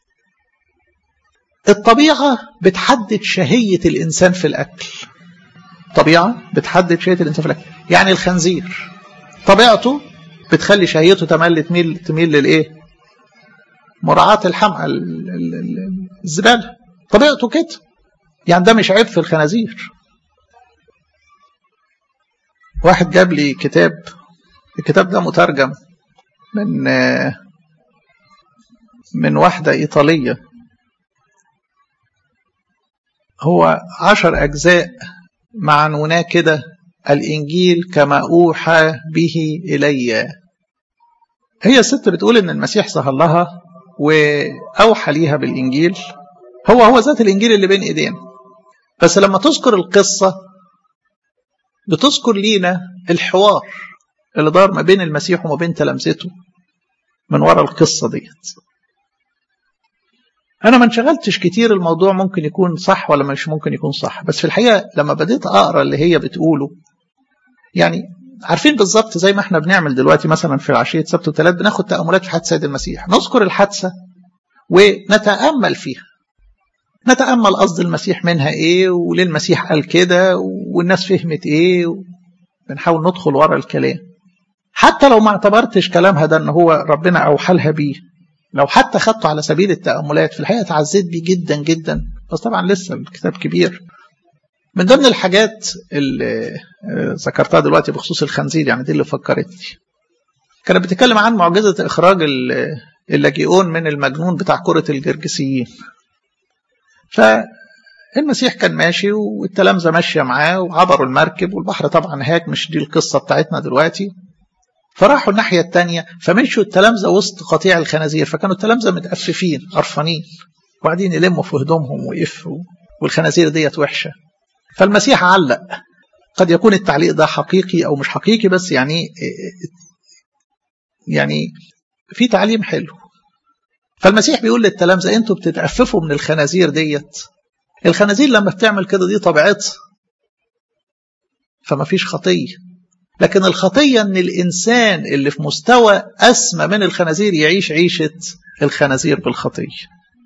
Speaker 1: الطبيعة بتحدد شهية الإنسان في الأكل طبيعة بتحدد شهية الإنسان في الأكل يعني الخنزير طبيعته بتخلي شهيته تمل تميل تميل للإيه مراعاة الحمقى الزبالة طبيعته كده يعني ده مش عيب في الخنازير واحد جاب لي كتاب الكتاب ده مترجم من من واحدة إيطالية هو عشر أجزاء معنوناه كده الإنجيل كما أوحى به إلي هي الست بتقول إن المسيح ظهر لها وأوحى ليها بالإنجيل هو هو ذات الإنجيل اللي بين إيدينا بس لما تذكر القصة بتذكر لينا الحوار اللي دار ما بين المسيح وما بين تلامذته من وراء القصة ديت أنا ما انشغلتش كتير الموضوع ممكن يكون صح ولا مش ممكن يكون صح بس في الحقيقة لما بديت أقرأ اللي هي بتقوله يعني عارفين بالظبط زي ما احنا بنعمل دلوقتي مثلا في العشية سبت وثلاث بناخد تأملات في حادثة سيد المسيح نذكر الحادثة ونتأمل فيها نتأمل قصد المسيح منها ايه وليه المسيح قال كده والناس فهمت ايه بنحاول ندخل ورا الكلام حتى لو ما اعتبرتش كلامها ده ان هو ربنا اوحى لها بيه لو حتى خدته على سبيل التأملات في الحقيقة تعزيت بيه جدا جدا بس طبعا لسه الكتاب كبير من ضمن الحاجات اللي ذكرتها دلوقتي بخصوص الخنزير يعني دي اللي فكرتني كانت بتتكلم عن معجزة إخراج اللاجئون من المجنون بتاع كرة الجرجسيين فالمسيح كان ماشي والتلامذة ماشية معاه وعبروا المركب والبحر طبعا هاك مش دي القصة بتاعتنا دلوقتي فراحوا الناحية التانية فمشوا التلامذة وسط قطيع الخنازير فكانوا التلامذة متأففين قرفانين وقاعدين يلموا في هدومهم ويفوا والخنازير ديت وحشة فالمسيح علق قد يكون التعليق ده حقيقي أو مش حقيقي بس يعني يعني في تعليم حلو فالمسيح بيقول للتلامذة انتوا بتتأففوا من الخنازير ديت الخنازير لما بتعمل كده دي طبيعتها فما فيش خطية لكن الخطية ان الانسان اللي في مستوى اسمى من الخنازير يعيش عيشة الخنازير بالخطية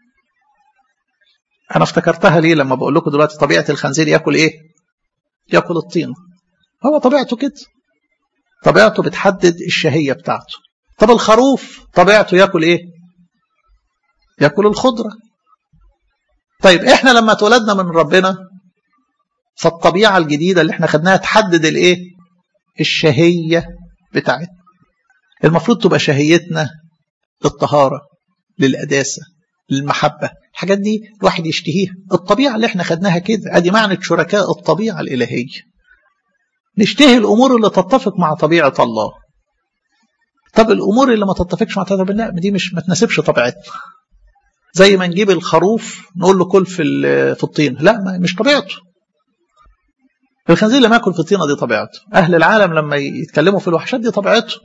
Speaker 1: انا افتكرتها ليه لما بقول لكم دلوقتي طبيعة الخنزير ياكل ايه ياكل الطين هو طبيعته كده طبيعته بتحدد الشهية بتاعته طب الخروف طبيعته ياكل ايه ياكل الخضرة طيب احنا لما اتولدنا من ربنا فالطبيعة الجديدة اللي احنا خدناها تحدد الايه الشهية بتاعتنا المفروض تبقى شهيتنا للطهارة للقداسة للمحبة الحاجات دي الواحد يشتهيها الطبيعة اللي احنا خدناها كده ادي معنى شركاء الطبيعة الإلهية نشتهي الأمور اللي تتفق مع طبيعة الله طب الأمور اللي ما تتفقش مع طبيعة الله دي مش ما تناسبش طبيعتنا زي ما نجيب الخروف نقول له كل في في الطين لا مش طبيعته الخنزير لما ياكل في الطينه دي طبيعته اهل العالم لما يتكلموا في الوحشات دي طبيعته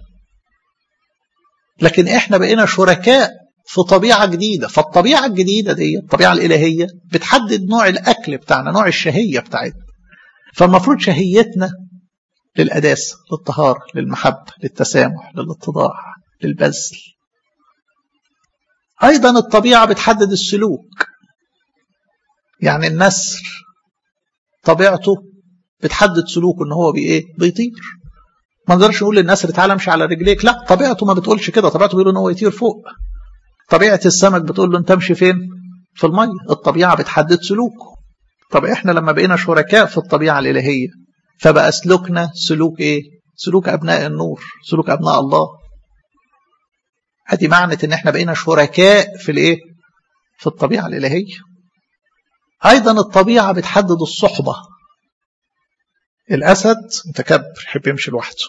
Speaker 1: لكن احنا بقينا شركاء في طبيعه جديده فالطبيعه الجديده دي الطبيعه الالهيه بتحدد نوع الاكل بتاعنا نوع الشهيه بتاعتنا فالمفروض شهيتنا للقداسه للطهاره للمحبه للتسامح للاتضاع للبذل ايضا الطبيعه بتحدد السلوك يعني النسر طبيعته بتحدد سلوكه ان هو بايه بيطير ما نقدرش نقول للنسر تعالى امشي على رجليك لا طبيعته ما بتقولش كده طبيعته بيقول ان هو يطير فوق طبيعه السمك بتقول له انت امشي فين في الميه الطبيعه بتحدد سلوكه طب احنا لما بقينا شركاء في الطبيعه الالهيه فبقى سلوكنا سلوك ايه سلوك ابناء النور سلوك ابناء الله ادي معنى ان احنا بقينا شركاء في الايه في الطبيعه الالهيه ايضا الطبيعه بتحدد الصحبه الاسد متكبر يحب يمشي لوحده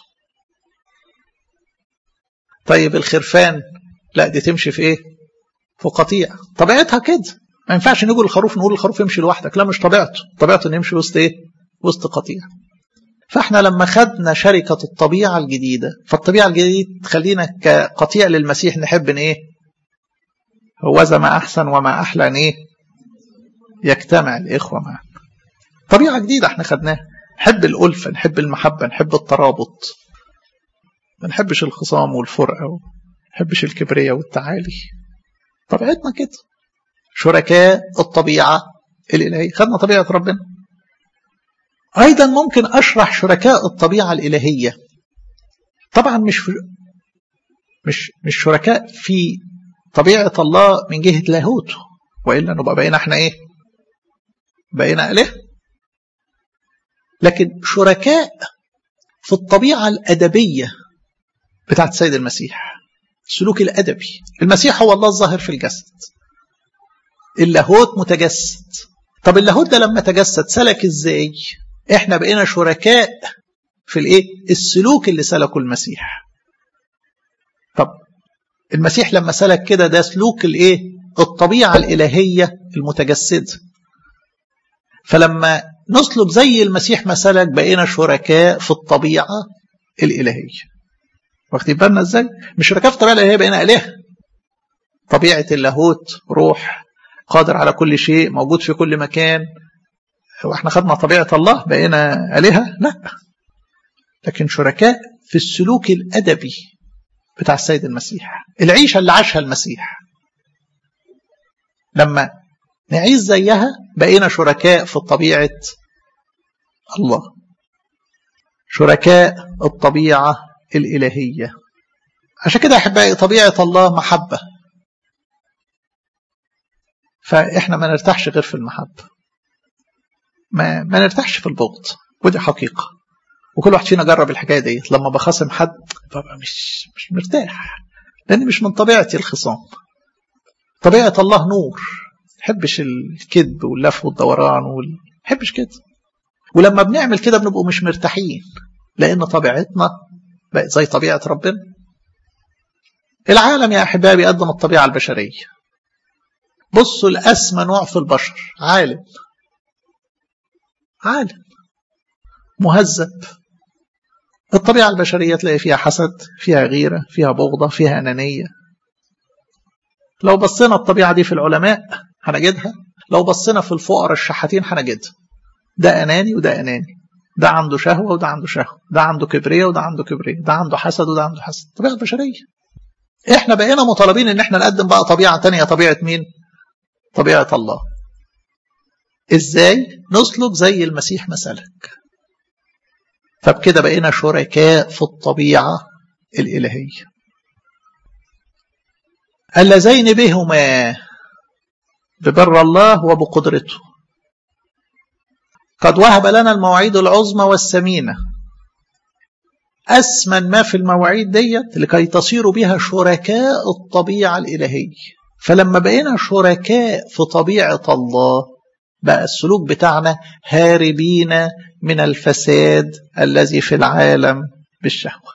Speaker 1: طيب الخرفان لا دي تمشي في ايه في قطيع طبيعتها كده ما ينفعش نقول الخروف نقول الخروف يمشي لوحدك لا مش طبيعته طبيعته انه يمشي وسط ايه وسط قطيع فاحنا لما خدنا شركة الطبيعة الجديدة فالطبيعة الجديدة تخلينا كقطيع للمسيح نحب ان ايه هو ما احسن وما احلى ان ايه يجتمع الاخوة معا طبيعة جديدة احنا خدناها نحب الألفة نحب المحبة نحب الترابط ما نحبش الخصام والفرقة ما نحبش الكبرية والتعالي طبيعتنا كده شركاء الطبيعة الإلهية خدنا طبيعة ربنا أيضا ممكن أشرح شركاء الطبيعة الإلهية طبعا مش في مش مش شركاء في طبيعة الله من جهة لاهوته وإلا نبقى بقينا احنا ايه بقينا إله لكن شركاء في الطبيعة الأدبية بتاعت السيد المسيح السلوك الأدبي المسيح هو الله الظاهر في الجسد اللاهوت متجسد طب اللاهوت ده لما تجسد سلك ازاي احنا بقينا شركاء في الايه السلوك اللي سلكه المسيح طب المسيح لما سلك كده ده سلوك الايه الطبيعه الالهيه المتجسده فلما نسلك زي المسيح ما سلك بقينا شركاء في الطبيعه الالهيه واخدين بالنا ازاي مش شركاء في الطبيعه الالهيه بقينا اله طبيعه اللاهوت روح قادر على كل شيء موجود في كل مكان هو احنا خدنا طبيعة الله بقينا آلهة لا لكن شركاء في السلوك الأدبي بتاع السيد المسيح العيشة اللي عاشها المسيح لما نعيش زيها بقينا شركاء في طبيعة الله شركاء الطبيعة الإلهية عشان كده أحبائي طبيعة الله محبة فإحنا ما نرتاحش غير في المحبة ما, ما نرتاحش في البغض ودي حقيقة وكل واحد فينا جرب الحكاية ديت لما بخاصم حد ببقى مش مش مرتاح لأن مش من طبيعتي الخصام طبيعة الله نور حبش الكذب واللف والدوران وال... حبش كده ولما بنعمل كده بنبقوا مش مرتاحين لأن طبيعتنا بقت زي طبيعة ربنا العالم يا أحبابي قدم الطبيعة البشرية بصوا الأسمى نوع في البشر عالم عالم مهذب الطبيعة البشرية تلاقي فيها حسد فيها غيرة فيها بغضة فيها أنانية لو بصينا الطبيعة دي في العلماء هنجدها لو بصينا في الفقراء الشحاتين هنجدها ده أناني وده أناني ده عنده شهوة وده عنده شهوة ده عنده كبرية وده عنده كبرية ده عنده حسد وده عنده حسد الطبيعة البشرية احنا بقينا مطالبين ان احنا نقدم بقى طبيعة تانية طبيعة مين طبيعة الله ازاي نسلك زي المسيح ما سلك فبكده بقينا شركاء في الطبيعة الإلهية اللذين بهما ببر الله وبقدرته قد وهب لنا المواعيد العظمى والثمينة أسمن ما في المواعيد ديت لكي تصيروا بها شركاء الطبيعة الإلهية فلما بقينا شركاء في طبيعة الله بقى السلوك بتاعنا هاربين من الفساد الذي في العالم بالشهوة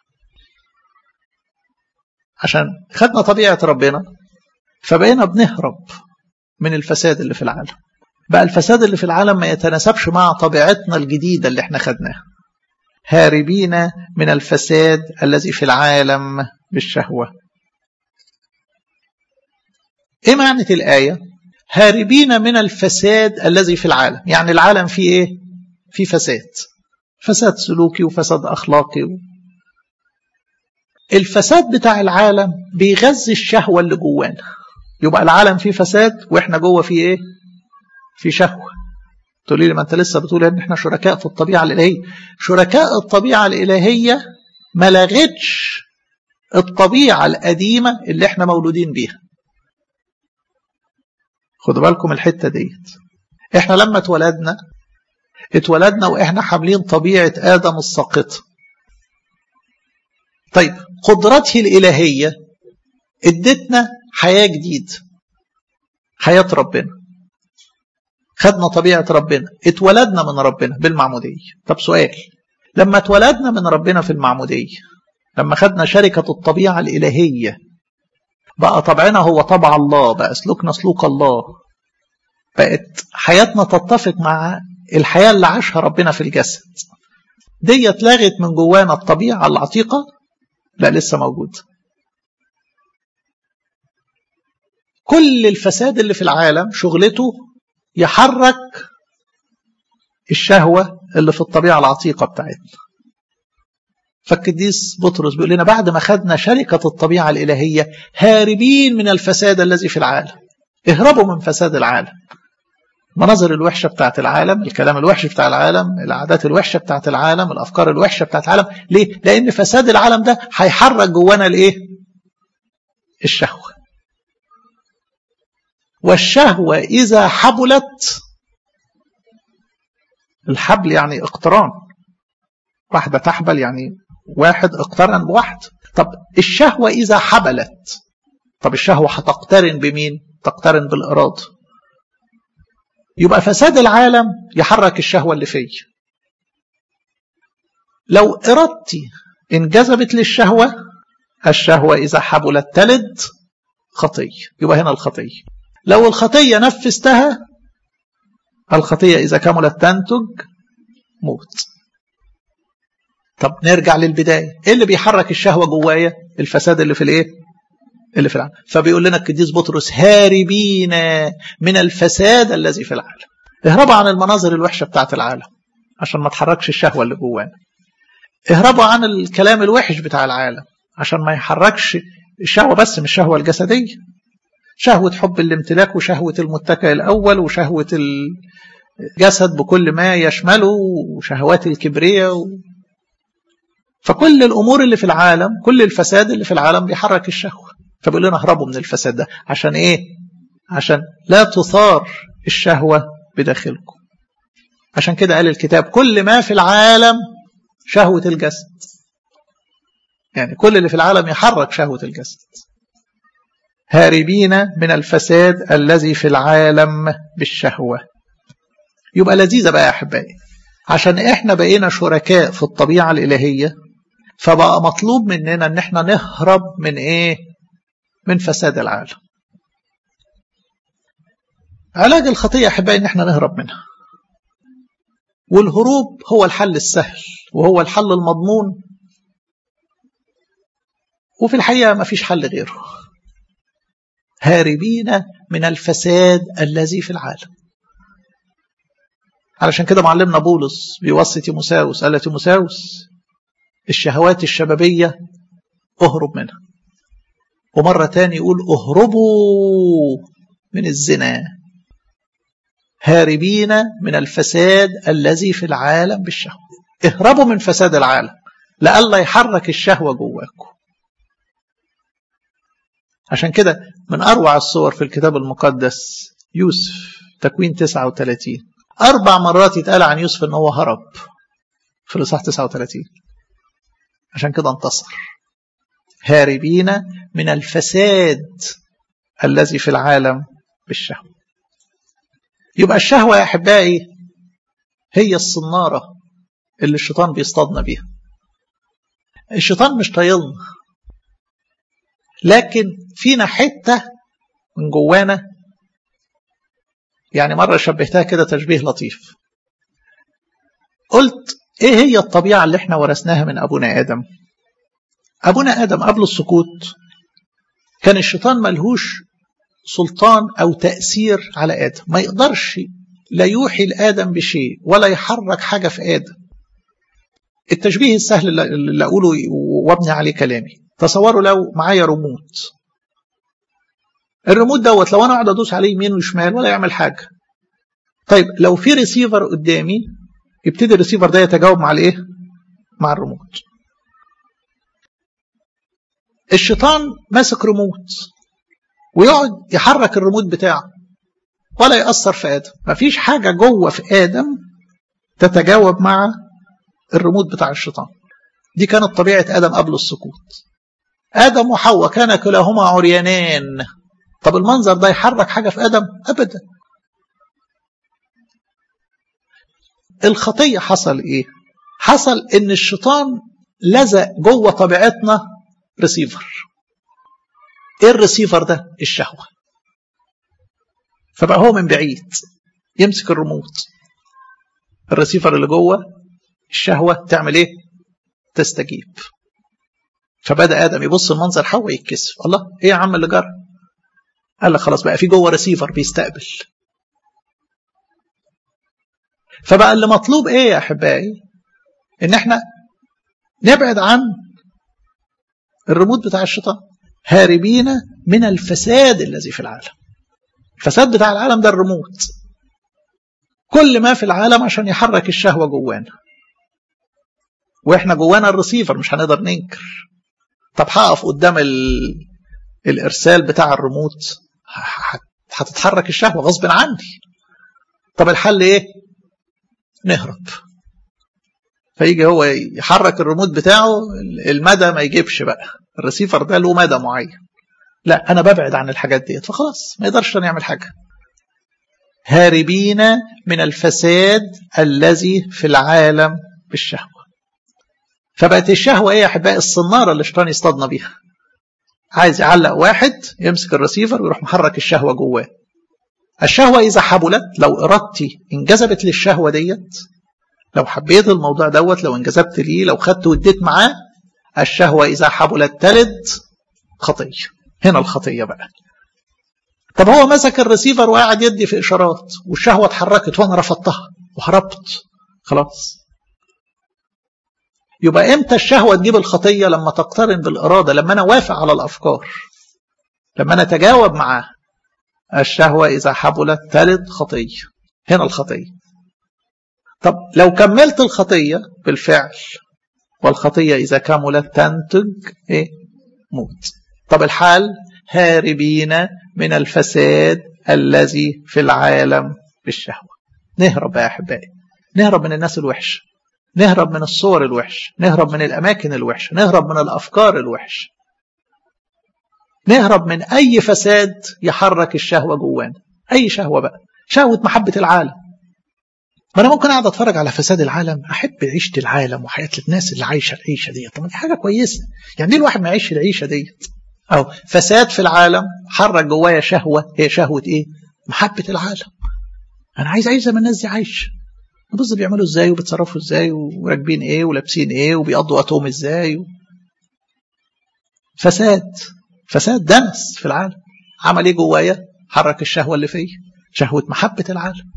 Speaker 1: عشان خدنا طبيعة ربنا فبقينا بنهرب من الفساد اللي في العالم بقى الفساد اللي في العالم ما يتناسبش مع طبيعتنا الجديدة اللي احنا خدناها هاربين من الفساد الذي في العالم بالشهوة ايه معنى الآية هاربين من الفساد الذي في العالم يعني العالم فيه ايه فيه فساد فساد سلوكي وفساد أخلاقي و... الفساد بتاع العالم بيغذي الشهوة اللي جوانا يبقى العالم فيه فساد واحنا جوه فيه ايه في شهوة تقولي لي ما انت لسه بتقول ان احنا شركاء في الطبيعة الإلهية شركاء الطبيعة الإلهية ما لغتش الطبيعة القديمة اللي احنا مولودين بيها خدوا بالكم الحتة ديت احنا لما اتولدنا اتولدنا واحنا حاملين طبيعة آدم الساقطة طيب قدرته الإلهية ادتنا حياة جديدة حياة ربنا خدنا طبيعة ربنا اتولدنا من ربنا بالمعمودية طب سؤال لما اتولدنا من ربنا في المعمودية لما خدنا شركة الطبيعة الإلهية بقى طبعنا هو طبع الله بقى سلوكنا سلوك الله بقت حياتنا تتفق مع الحياة اللي عاشها ربنا في الجسد دي اتلغت من جوانا الطبيعة العتيقة لا لسه موجود كل الفساد اللي في العالم شغلته يحرك الشهوة اللي في الطبيعة العتيقة بتاعتنا فالقديس بطرس بيقول لنا بعد ما خدنا شركة الطبيعة الإلهية هاربين من الفساد الذي في العالم اهربوا من فساد العالم المناظر الوحشة بتاعت العالم الكلام الوحش بتاع العالم العادات الوحشة بتاعت العالم الأفكار الوحشة بتاعت العالم ليه؟ لأن فساد العالم ده هيحرك جوانا الإيه؟ الشهوة والشهوة إذا حبلت الحبل يعني اقتران واحدة تحبل يعني واحد اقترن بواحد طب الشهوة إذا حبلت طب الشهوة هتقترن بمين تقترن بالإرادة يبقى فساد العالم يحرك الشهوة اللي فيه لو إرادتي انجذبت للشهوة الشهوة إذا حبلت تلد خطية يبقى هنا الخطية لو الخطية نفذتها الخطية إذا كملت تنتج موت طب نرجع للبداية ايه اللي بيحرك الشهوة جوايا الفساد اللي في الايه اللي في العالم فبيقول لنا القديس بطرس هاربين من الفساد الذي في العالم اهربوا عن المناظر الوحشة بتاعت العالم عشان ما تحركش الشهوة اللي جوانا اهربوا عن الكلام الوحش بتاع العالم عشان ما يحركش الشهوة بس مش الشهوة الجسدية شهوة حب الامتلاك وشهوة المتكئ الأول وشهوة الجسد بكل ما يشمله وشهوات الكبرية و... فكل الأمور اللي في العالم كل الفساد اللي في العالم بيحرك الشهوة فبيقول لنا اهربوا من الفساد ده عشان إيه؟ عشان لا تثار الشهوة بداخلكم عشان كده قال الكتاب كل ما في العالم شهوة الجسد يعني كل اللي في العالم يحرك شهوة الجسد هاربين من الفساد الذي في العالم بالشهوة يبقى لذيذة بقى يا أحبائي عشان إحنا بقينا شركاء في الطبيعة الإلهية فبقى مطلوب مننا إن إحنا نهرب من إيه؟ من فساد العالم علاج الخطية يا أحبائي إن إحنا نهرب منها والهروب هو الحل السهل وهو الحل المضمون وفي الحقيقة ما فيش حل غيره هاربين من الفساد الذي في العالم علشان كده معلمنا بولس بيوصي تيموساوس قال تيموساوس الشهوات الشبابية اهرب منها ومرة تاني يقول اهربوا من الزنا هاربين من الفساد الذي في العالم بالشهوة اهربوا من فساد العالم لئلا يحرك الشهوة جواكم عشان كده من أروع الصور في الكتاب المقدس يوسف تكوين 39 أربع مرات يتقال عن يوسف أنه هو هرب في الإصحاح 39 عشان كده انتصر هاربين من الفساد الذي في العالم بالشهوة يبقى الشهوة يا أحبائي هي الصنارة اللي الشيطان بيصطادنا بيها الشيطان مش طايلنا لكن فينا حتة من جوانا يعني مرة شبهتها كده تشبيه لطيف قلت ايه هي الطبيعة اللي احنا ورثناها من ابونا ادم ابونا ادم قبل السقوط كان الشيطان ملهوش سلطان او تأثير على ادم ما يقدرش لا يوحي لآدم بشيء ولا يحرك حاجة في آدم التشبيه السهل اللي أقوله وابني عليه كلامي تصوروا لو معايا ريموت الريموت دوت لو انا اقعد ادوس عليه يمين وشمال ولا يعمل حاجه طيب لو في ريسيفر قدامي يبتدي الريسيفر ده يتجاوب مع الايه مع الريموت الشيطان ماسك ريموت ويقعد يحرك الريموت بتاعه ولا يأثر في آدم مفيش حاجة جوه في آدم تتجاوب مع الريموت بتاع الشيطان دي كانت طبيعة آدم قبل السقوط آدم وحواء كان كلاهما عريانان طب المنظر ده يحرك حاجة في آدم أبدا الخطية حصل إيه حصل إن الشيطان لزق جوه طبيعتنا ريسيفر إيه الريسيفر ده الرسيفر اللي جوه الشهوة تعمل ايه تستجيب فبدأ آدم يبص المنظر حواء يتكسف الله ايه يا عم اللي جرى قال لك خلاص بقى في جوه رسيفر بيستقبل فبقى اللي مطلوب ايه يا احبائي ان احنا نبعد عن الرموز بتاع الشيطان هاربين من الفساد الذي في العالم الفساد بتاع العالم ده الرموت كل ما في العالم عشان يحرك الشهوة جوانا واحنا جوانا الرسيفر مش هنقدر ننكر طب هقف قدام ال... الارسال بتاع الريموت هتتحرك الشهوة غصب عني طب الحل ايه نهرب فيجي هو يحرك الريموت بتاعه المدى ما يجيبش بقى الرسيفر ده له مدى معين لا انا ببعد عن الحاجات ديت فخلاص ما يقدرش يعمل حاجه هاربين من الفساد الذي في العالم بالشهوه فبقت الشهوه ايه يا احبائي الصناره اللي الشيطان يصطادنا بيها عايز يعلق واحد يمسك الرسيفر ويروح محرك الشهوه جواه الشهوه اذا حبلت لو ارادتي انجذبت للشهوه ديت لو حبيت الموضوع دوت لو انجذبت ليه لو خدت واديت معاه الشهوة إذا حبلت تلد خطية هنا الخطية بقى طب هو مسك الرسيفر وقاعد يدي في إشارات والشهوة اتحركت وأنا رفضتها وهربت خلاص يبقى امتى الشهوة تجيب الخطية لما تقترن بالإرادة لما أنا وافق على الأفكار لما أنا أتجاوب معاه الشهوة إذا حبلت تلد خطية هنا الخطية طب لو كملت الخطية بالفعل والخطية إذا كملت تنتج إيه؟ موت طب الحال هاربين من الفساد الذي في العالم بالشهوة نهرب يا أحبائي نهرب من الناس الوحش نهرب من الصور الوحش نهرب من الأماكن الوحش نهرب من الأفكار الوحش نهرب من أي فساد يحرك الشهوة جوانا أي شهوة بقى شهوة محبة العالم ما انا ممكن اقعد اتفرج على فساد العالم احب عيشه العالم وحياه الناس اللي عايشه العيشه ديت طب دي حاجه كويسه يعني ليه الواحد ما يعيش العيشه ديت او فساد في العالم حرك جوايا شهوه هي شهوه ايه محبه العالم انا عايز اعيش زي ما الناس دي عايشه بص بيعملوا ازاي وبيتصرفوا ازاي وراكبين ايه ولابسين ايه وبيقضوا وقتهم ازاي و... فساد فساد دنس في العالم عمل ايه جوايا حرك الشهوه اللي فيا شهوه محبه العالم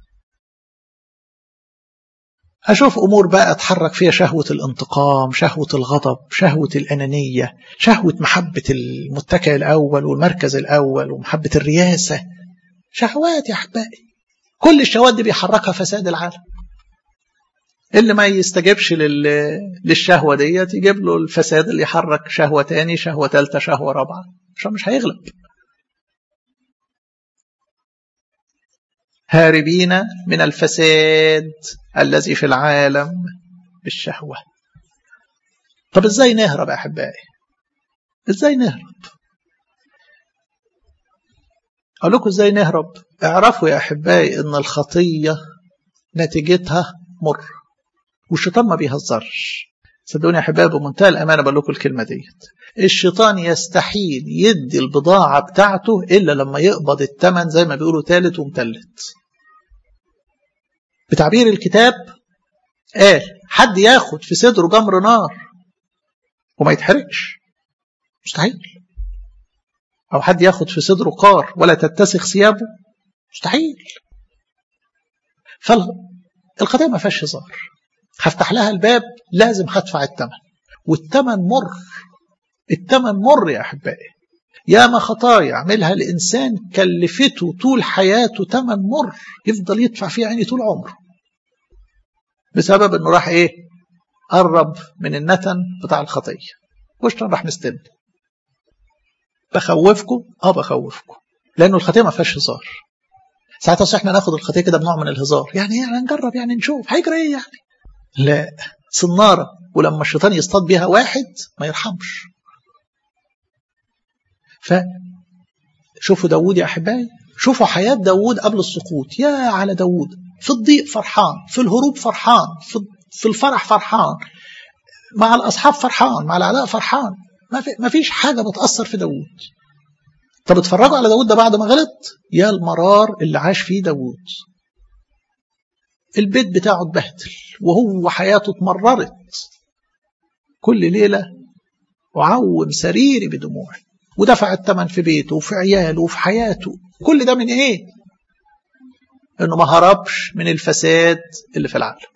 Speaker 1: أشوف أمور بقى أتحرك فيها شهوة الانتقام شهوة الغضب شهوة الأنانية شهوة محبة المتكئ الأول والمركز الأول ومحبة الرياسة شهوات يا أحبائي كل الشهوات دي بيحركها فساد العالم اللي ما يستجبش لل... للشهوة ديت يجيب له الفساد اللي يحرك شهوة تاني شهوة تالتة شهوة رابعة عشان مش هيغلب هاربين من الفساد الذي في العالم بالشهوة طب ازاي نهرب يا احبائي ازاي نهرب اقول لكم ازاي نهرب اعرفوا يا احبائي ان الخطية نتيجتها مر والشيطان ما بيهزرش صدقوني يا احبائي بمنتهى الامانه بقول لكم الكلمه ديت الشيطان يستحيل يدي البضاعة بتاعته إلا لما يقبض الثمن زي ما بيقولوا تالت ومتلت بتعبير الكتاب قال حد ياخد في صدره جمر نار وما يتحرقش مستحيل أو حد ياخد في صدره قار ولا تتسخ ثيابه مستحيل فالقضية ما فيهاش هزار هفتح لها الباب لازم هدفع الثمن والثمن مر الثمن مر يا احبائي ياما خطايا عملها الانسان كلفته طول حياته ثمن مر يفضل يدفع فيه عيني طول عمره بسبب انه راح ايه قرب من النتن بتاع الخطيه وشطن راح مستني بخوفكم اه بخوفكم لانه الخطيه ما فيهاش هزار ساعات اصل احنا ناخد الخطيه كده بنوع من الهزار يعني يعني نجرب يعني نشوف هيجرى ايه يعني لا صناره ولما الشيطان يصطاد بيها واحد ما يرحمش فشوفوا داوود يا أحبائي شوفوا حياة داوود قبل السقوط يا على داوود في الضيق فرحان في الهروب فرحان في الفرح فرحان مع الأصحاب فرحان مع الأعداء فرحان ما, في ما فيش حاجة بتأثر في داوود طب اتفرجوا على داوود ده بعد ما غلط يا المرار اللي عاش فيه داوود البيت بتاعه اتبهدل وهو حياته اتمررت كل ليلة وعوم سريري بدموعي ودفع الثمن في بيته وفي عياله وفي حياته كل ده من ايه انه ما هربش من الفساد اللي في العالم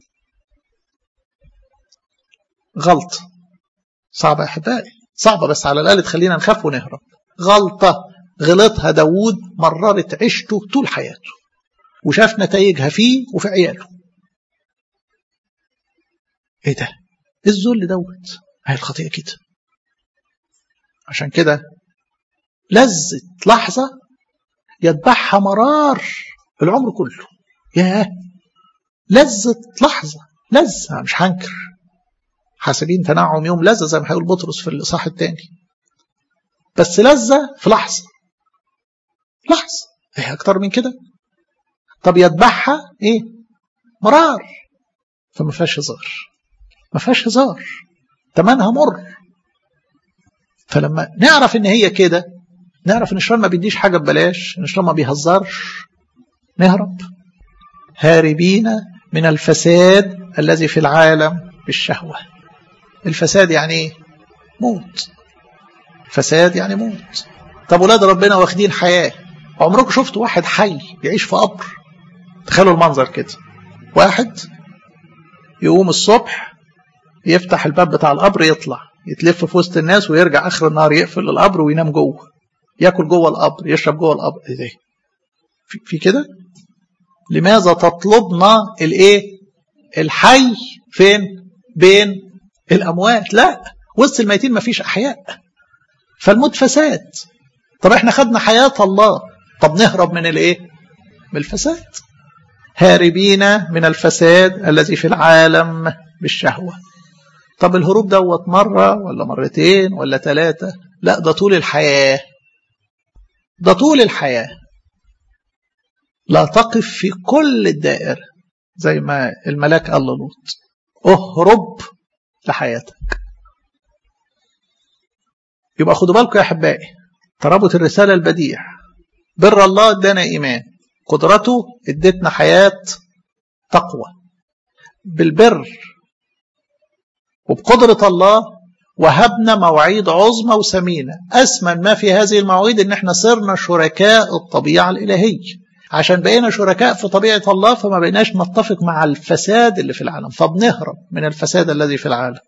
Speaker 1: غلطة صعبة يا احبائي صعبة بس على الاقل تخلينا نخاف ونهرب غلطة غلطها داوود مررت عيشته طول حياته وشاف نتائجها فيه وفي عياله ايه ده ايه الذل دوت هي الخطيئة كده عشان كده لذة لحظة يتبعها مرار العمر كله ياه لذة لحظة لذة مش هنكر حاسبين تنعم يوم لذة زي ما هيقول بطرس في الإصحاح الثاني بس لذة في لحظة لحظة ايه أكتر من كده طب يتبعها ايه مرار فما فيهاش هزار ما فيهاش هزار تمنها مر فلما نعرف ان هي كده نعرف ان الشيطان ما بيديش حاجه ببلاش ان الشيطان ما بيهزرش نهرب هاربين من الفساد الذي في العالم بالشهوه الفساد يعني ايه موت فساد يعني موت طب ولاد ربنا واخدين حياه عمركم شفتوا واحد حي يعيش في قبر تخيلوا المنظر كده واحد يقوم الصبح يفتح الباب بتاع القبر يطلع يتلف في وسط الناس ويرجع اخر النهار يقفل القبر وينام جوه ياكل جوه القبر يشرب جوه القبر ايه ده في, في كده لماذا تطلبنا الايه الحي فين بين الاموات لا وسط الميتين مفيش احياء فالموت فساد طب احنا خدنا حياه الله طب نهرب من الايه من الفساد هاربين من الفساد الذي في العالم بالشهوه طب الهروب دوت مرة ولا مرتين ولا ثلاثة لا ده طول الحياة ده طول الحياة لا تقف في كل الدائرة زي ما الملاك قال للوط اهرب لحياتك يبقى خدوا بالكم يا احبائي ترابط الرسالة البديع بر الله ادانا ايمان قدرته ادتنا حياة تقوى بالبر وبقدرة الله وهبنا مواعيد عظمى وثمينة أثمن ما في هذه المواعيد إن احنا صرنا شركاء الطبيعة الإلهية عشان بقينا شركاء في طبيعة الله فما بقيناش نتفق مع الفساد اللي في العالم فبنهرب من الفساد الذي في العالم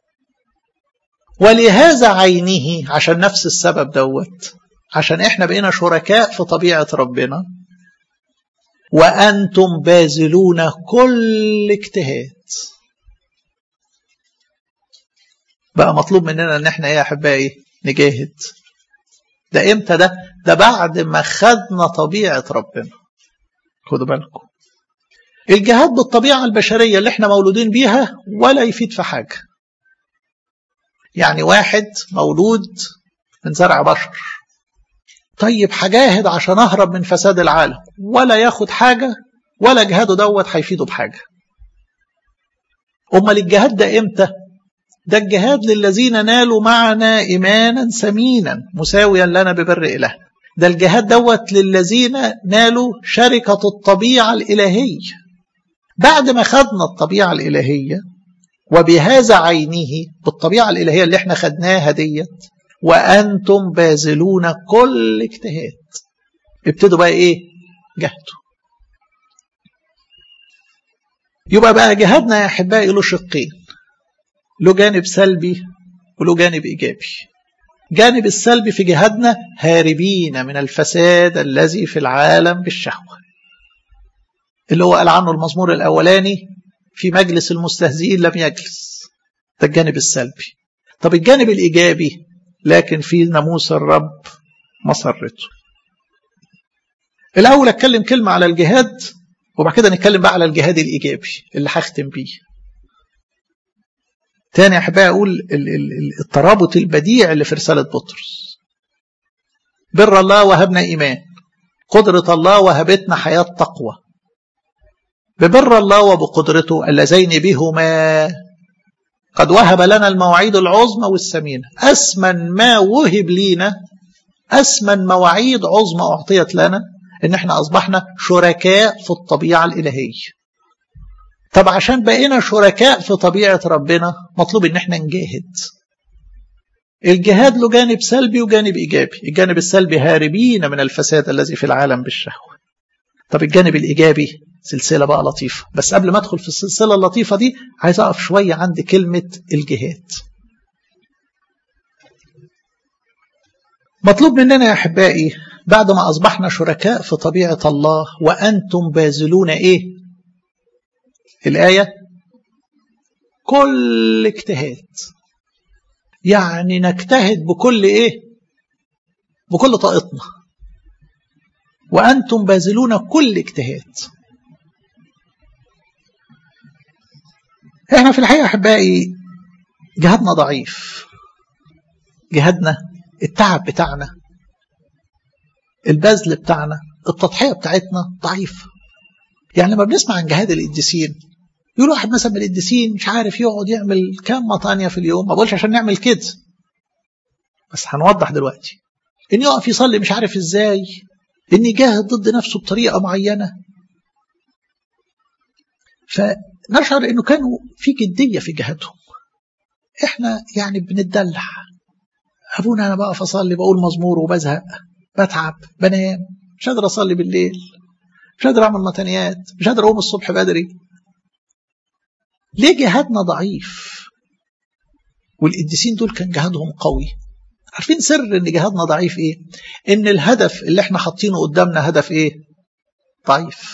Speaker 1: ولهذا عينه عشان نفس السبب دوت عشان احنا بقينا شركاء في طبيعة ربنا وأنتم باذلون كل اجتهاد بقى مطلوب مننا ان احنا ايه يا احبائي نجاهد ده امتى ده ده بعد ما خدنا طبيعه ربنا خدوا بالكم الجهاد بالطبيعه البشريه اللي احنا مولودين بيها ولا يفيد في حاجه يعني واحد مولود من زرع بشر طيب هجاهد عشان اهرب من فساد العالم ولا ياخد حاجه ولا جهاده دوت هيفيده بحاجه امال الجهاد ده امتى ده الجهاد للذين نالوا معنا إيمانا سمينا مساويا لنا ببر إله ده الجهاد دوت للذين نالوا شركة الطبيعة الإلهية بعد ما خدنا الطبيعة الإلهية وبهذا عينه بالطبيعة الإلهية اللي احنا خدناها ديت وأنتم باذلون كل اجتهاد ابتدوا بقى إيه جهدوا يبقى بقى جهادنا يا أحبائي له شقين له جانب سلبي وله جانب إيجابي جانب السلبي في جهادنا هاربين من الفساد الذي في العالم بالشهوة اللي هو قال عنه المزمور الأولاني في مجلس المستهزئين لم يجلس ده الجانب السلبي طب الجانب الإيجابي لكن في ناموس الرب مسرته الأول أتكلم كلمة على الجهاد وبعد كده نتكلم بقى على الجهاد الإيجابي اللي هختم بيه تاني أحبائي أقول الترابط البديع اللي في رسالة بطرس بر الله وهبنا إيمان قدرة الله وهبتنا حياة تقوى ببر الله وبقدرته اللذين بهما قد وهب لنا المواعيد العظمى والثمينة أسمن ما وهب لينا أسمن مواعيد عظمى أعطيت لنا إن احنا أصبحنا شركاء في الطبيعة الإلهية طب عشان بقينا شركاء في طبيعة ربنا مطلوب ان احنا نجاهد الجهاد له جانب سلبي وجانب ايجابي الجانب السلبي هاربين من الفساد الذي في العالم بالشهوة طب الجانب الايجابي سلسلة بقى لطيفة بس قبل ما ادخل في السلسلة اللطيفة دي عايز اقف شوية عند كلمة الجهاد مطلوب مننا يا احبائي بعد ما اصبحنا شركاء في طبيعة الله وانتم باذلون ايه الآية كل اجتهاد يعني نجتهد بكل ايه بكل طاقتنا وأنتم باذلون كل اجتهاد احنا في الحقيقة أحبائي جهادنا ضعيف جهادنا التعب بتاعنا البذل بتاعنا التضحية بتاعتنا ضعيفة يعني لما بنسمع عن جهاد القديسين يقول واحد مثلا من القديسين مش عارف يقعد يعمل كام مطانية في اليوم ما بقولش عشان نعمل كده بس هنوضح دلوقتي ان يقف يصلي مش عارف ازاي ان يجاهد ضد نفسه بطريقة معينة فنشعر انه كانوا في جدية في جهادهم احنا يعني بنتدلع ابونا انا بقف اصلي بقول مزمور وبزهق بتعب بنام مش قادر اصلي بالليل مش قادر اعمل متنيات مش قادر اقوم الصبح بدري ليه جهادنا ضعيف والقديسين دول كان جهادهم قوي عارفين سر ان جهادنا ضعيف ايه ان الهدف اللي احنا حاطينه قدامنا هدف ايه ضعيف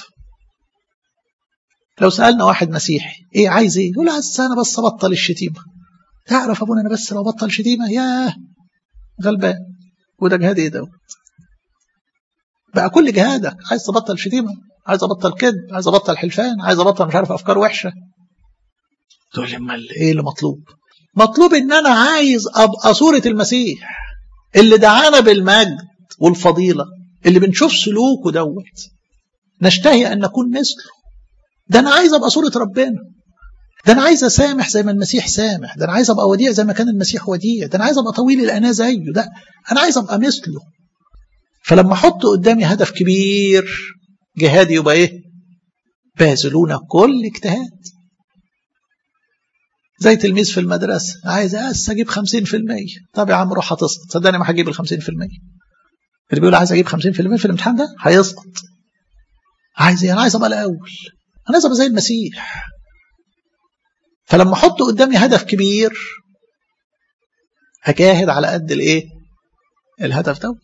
Speaker 1: لو سألنا واحد مسيحي ايه عايز ايه يقول عايز انا بس ابطل الشتيمة تعرف ابونا انا بس لو بطل شتيمة ياه غلبان وده جهاد ايه دوت بقى كل جهادك عايز تبطل شتيمة عايز ابطل كذب عايز ابطل حلفان عايز ابطل مش عارف افكار وحشه تقول لي امال ايه اللي مطلوب مطلوب ان انا عايز ابقى صوره المسيح اللي دعانا بالمجد والفضيله اللي بنشوف سلوكه دوت نشتهي ان نكون مثله ده انا عايز ابقى صوره ربنا ده انا عايز اسامح زي ما المسيح سامح ده انا عايز ابقى وديع زي ما كان المسيح وديع ده انا عايز ابقى طويل الاناه زيه ده انا عايز ابقى مثله فلما احط قدامي هدف كبير جهادي يبقى ايه باذلون كل اجتهاد زي تلميذ في المدرسة عايز أس أجيب 50% طب يا عم روح هتسقط صدقني ما هجيب ال 50% اللي بيقول عايز أجيب 50% في الامتحان ده هيسقط عايز إيه أنا عايز أبقى الأول أنا عايز أبقى زي المسيح فلما أحط قدامي هدف كبير هجاهد على قد الإيه الهدف دوت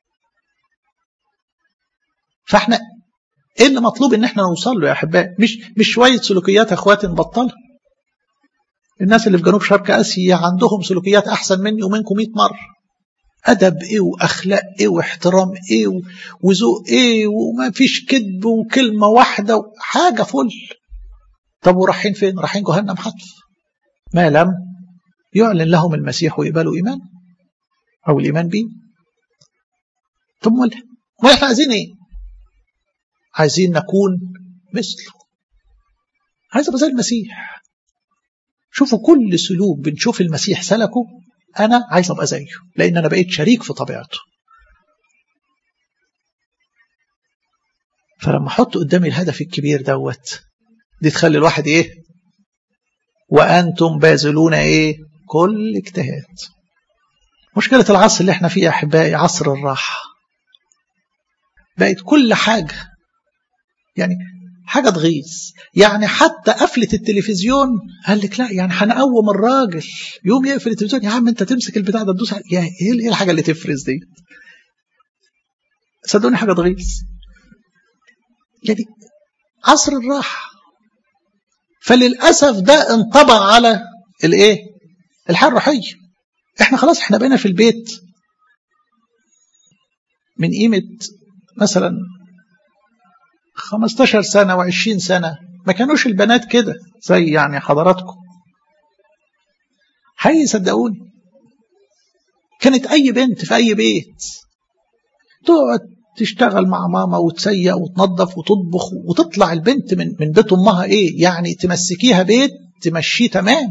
Speaker 1: فاحنا ايه اللي مطلوب ان احنا نوصل له يا احبائي مش مش شويه سلوكيات يا اخواتي نبطلها الناس اللي في جنوب شرق اسيا عندهم سلوكيات احسن مني ومنكم 100 مره ادب ايه واخلاق ايه واحترام ايه وذوق ايه وما فيش كذب وكلمه واحده حاجه فل طب ورايحين فين رايحين جهنم حتف ما لم يعلن لهم المسيح ويقبلوا ايمان او الايمان به طب ما احنا عايزين ايه عايزين نكون مثله عايز ابقى زي المسيح شوفوا كل سلوك بنشوف المسيح سلكه انا عايز ابقى زيه لان انا بقيت شريك في طبيعته فلما احط قدامي الهدف الكبير دوت دي تخلي الواحد ايه وانتم باذلون ايه كل اجتهاد مشكله العصر اللي احنا فيه يا احبائي عصر الراحه بقت كل حاجه يعني حاجة تغيظ يعني حتى قفلة التلفزيون قال لك لا يعني هنقوم الراجل يوم يقفل التلفزيون يا عم انت تمسك البتاع ده تدوس يا ايه الحاجة اللي تفرز دي صدقوني حاجة تغيظ يعني عصر الراحة فللأسف ده انطبع على الايه الحياة الروحية احنا خلاص احنا بقينا في البيت من قيمة مثلا 15 سنة و20 سنة ما كانوش البنات كده زي يعني حضراتكم حقيقي صدقوني كانت أي بنت في أي بيت تقعد تشتغل مع ماما وتسيق وتنظف وتطبخ وتطلع البنت من من بيت امها ايه يعني تمسكيها بيت تمشيه تمام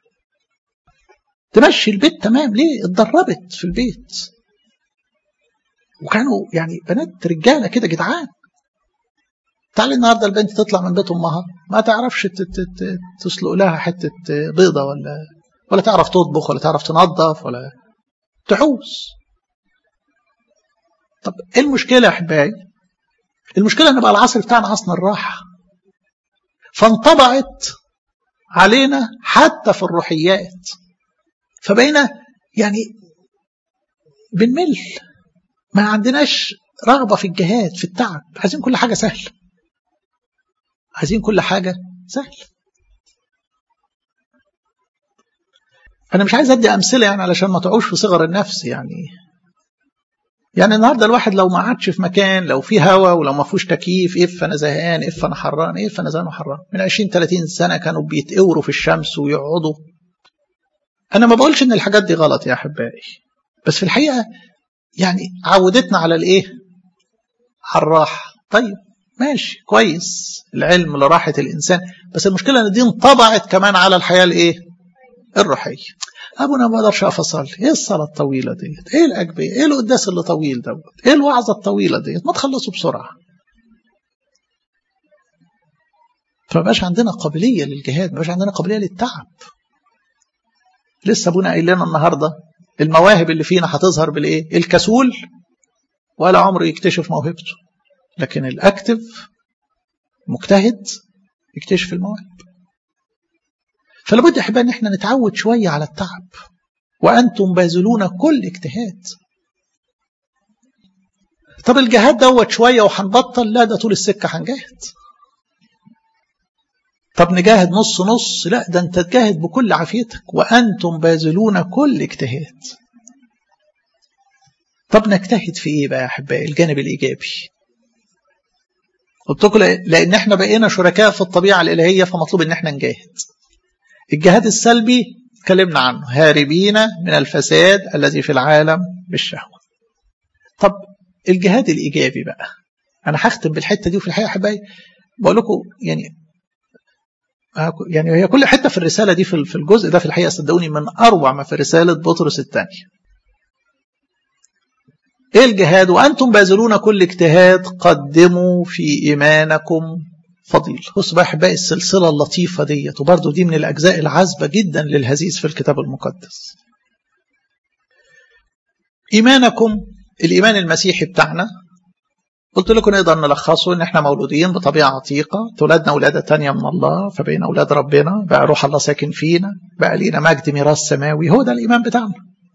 Speaker 1: تمشي البيت تمام ليه اتدربت في البيت وكانوا يعني بنات رجاله كده جدعان تعالي النهارده البنت تطلع من بيت امها ما تعرفش تسلق لها حته بيضه ولا ولا تعرف تطبخ ولا تعرف تنظف ولا تحوس طب ايه المشكله يا احبائي المشكله ان بقى العصر بتاعنا عصر الراحه فانطبعت علينا حتى في الروحيات فبقينا يعني بنمل ما عندناش رغبة في الجهاد في التعب عايزين كل حاجة سهلة عايزين كل حاجة سهلة أنا مش عايز أدي أمثلة يعني علشان ما تقعوش في صغر النفس يعني يعني النهارده الواحد لو ما قعدش في مكان لو في هوا ولو ما فيهوش تكييف اف انا زهقان اف انا حران اف انا زهقان وحران من 20 30 سنه كانوا بيتقوروا في الشمس ويقعدوا انا ما بقولش ان الحاجات دي غلط يا احبائي بس في الحقيقه يعني عودتنا على الايه على الراحه طيب ماشي كويس العلم لراحه الانسان بس المشكله ان دي انطبعت كمان على الحياه الايه الروحيه ابونا ما اقدرش اقف اصلي ايه الصلاه الطويله ديت ايه الاجبيه ايه القداس اللي طويل دوت ايه الوعظه الطويله ديت ما تخلصوا بسرعه فما بقاش عندنا قابليه للجهاد ما بقاش عندنا قابليه للتعب لسه ابونا قايل لنا النهارده المواهب اللي فينا هتظهر بالايه الكسول ولا عمره يكتشف موهبته لكن الاكتف مجتهد يكتشف المواهب فلابد احبائي ان احنا نتعود شويه على التعب وانتم باذلون كل اجتهاد طب الجهاد دوت شويه وهنبطل لا ده طول السكه هنجاهد طب نجاهد نص نص لا ده انت تجاهد بكل عافيتك وانتم باذلون كل اجتهاد طب نجتهد في ايه بقى يا احبائي الجانب الايجابي قلت لكم لان احنا بقينا شركاء في الطبيعه الالهيه فمطلوب ان احنا نجاهد الجهاد السلبي اتكلمنا عنه هاربين من الفساد الذي في العالم بالشهوه طب الجهاد الايجابي بقى انا هختم بالحته دي وفي الحقيقه احبائي بقول لكم يعني يعني هي كل حته في الرساله دي في الجزء ده في الحقيقه صدقوني من اروع ما في رساله بطرس الثانيه ايه الجهاد وانتم باذلون كل اجتهاد قدموا في ايمانكم فضيل بصوا بقى احبائي السلسله اللطيفه ديت وبرده دي من الاجزاء العذبه جدا للهزيز في الكتاب المقدس ايمانكم الايمان المسيحي بتاعنا قلت لكم نقدر نلخصه ان احنا مولودين بطبيعه عتيقه اتولدنا ولاده تانية من الله فبقينا اولاد ربنا بقى روح الله ساكن فينا بقى لينا مجد ميراث سماوي هو ده الايمان بتاعنا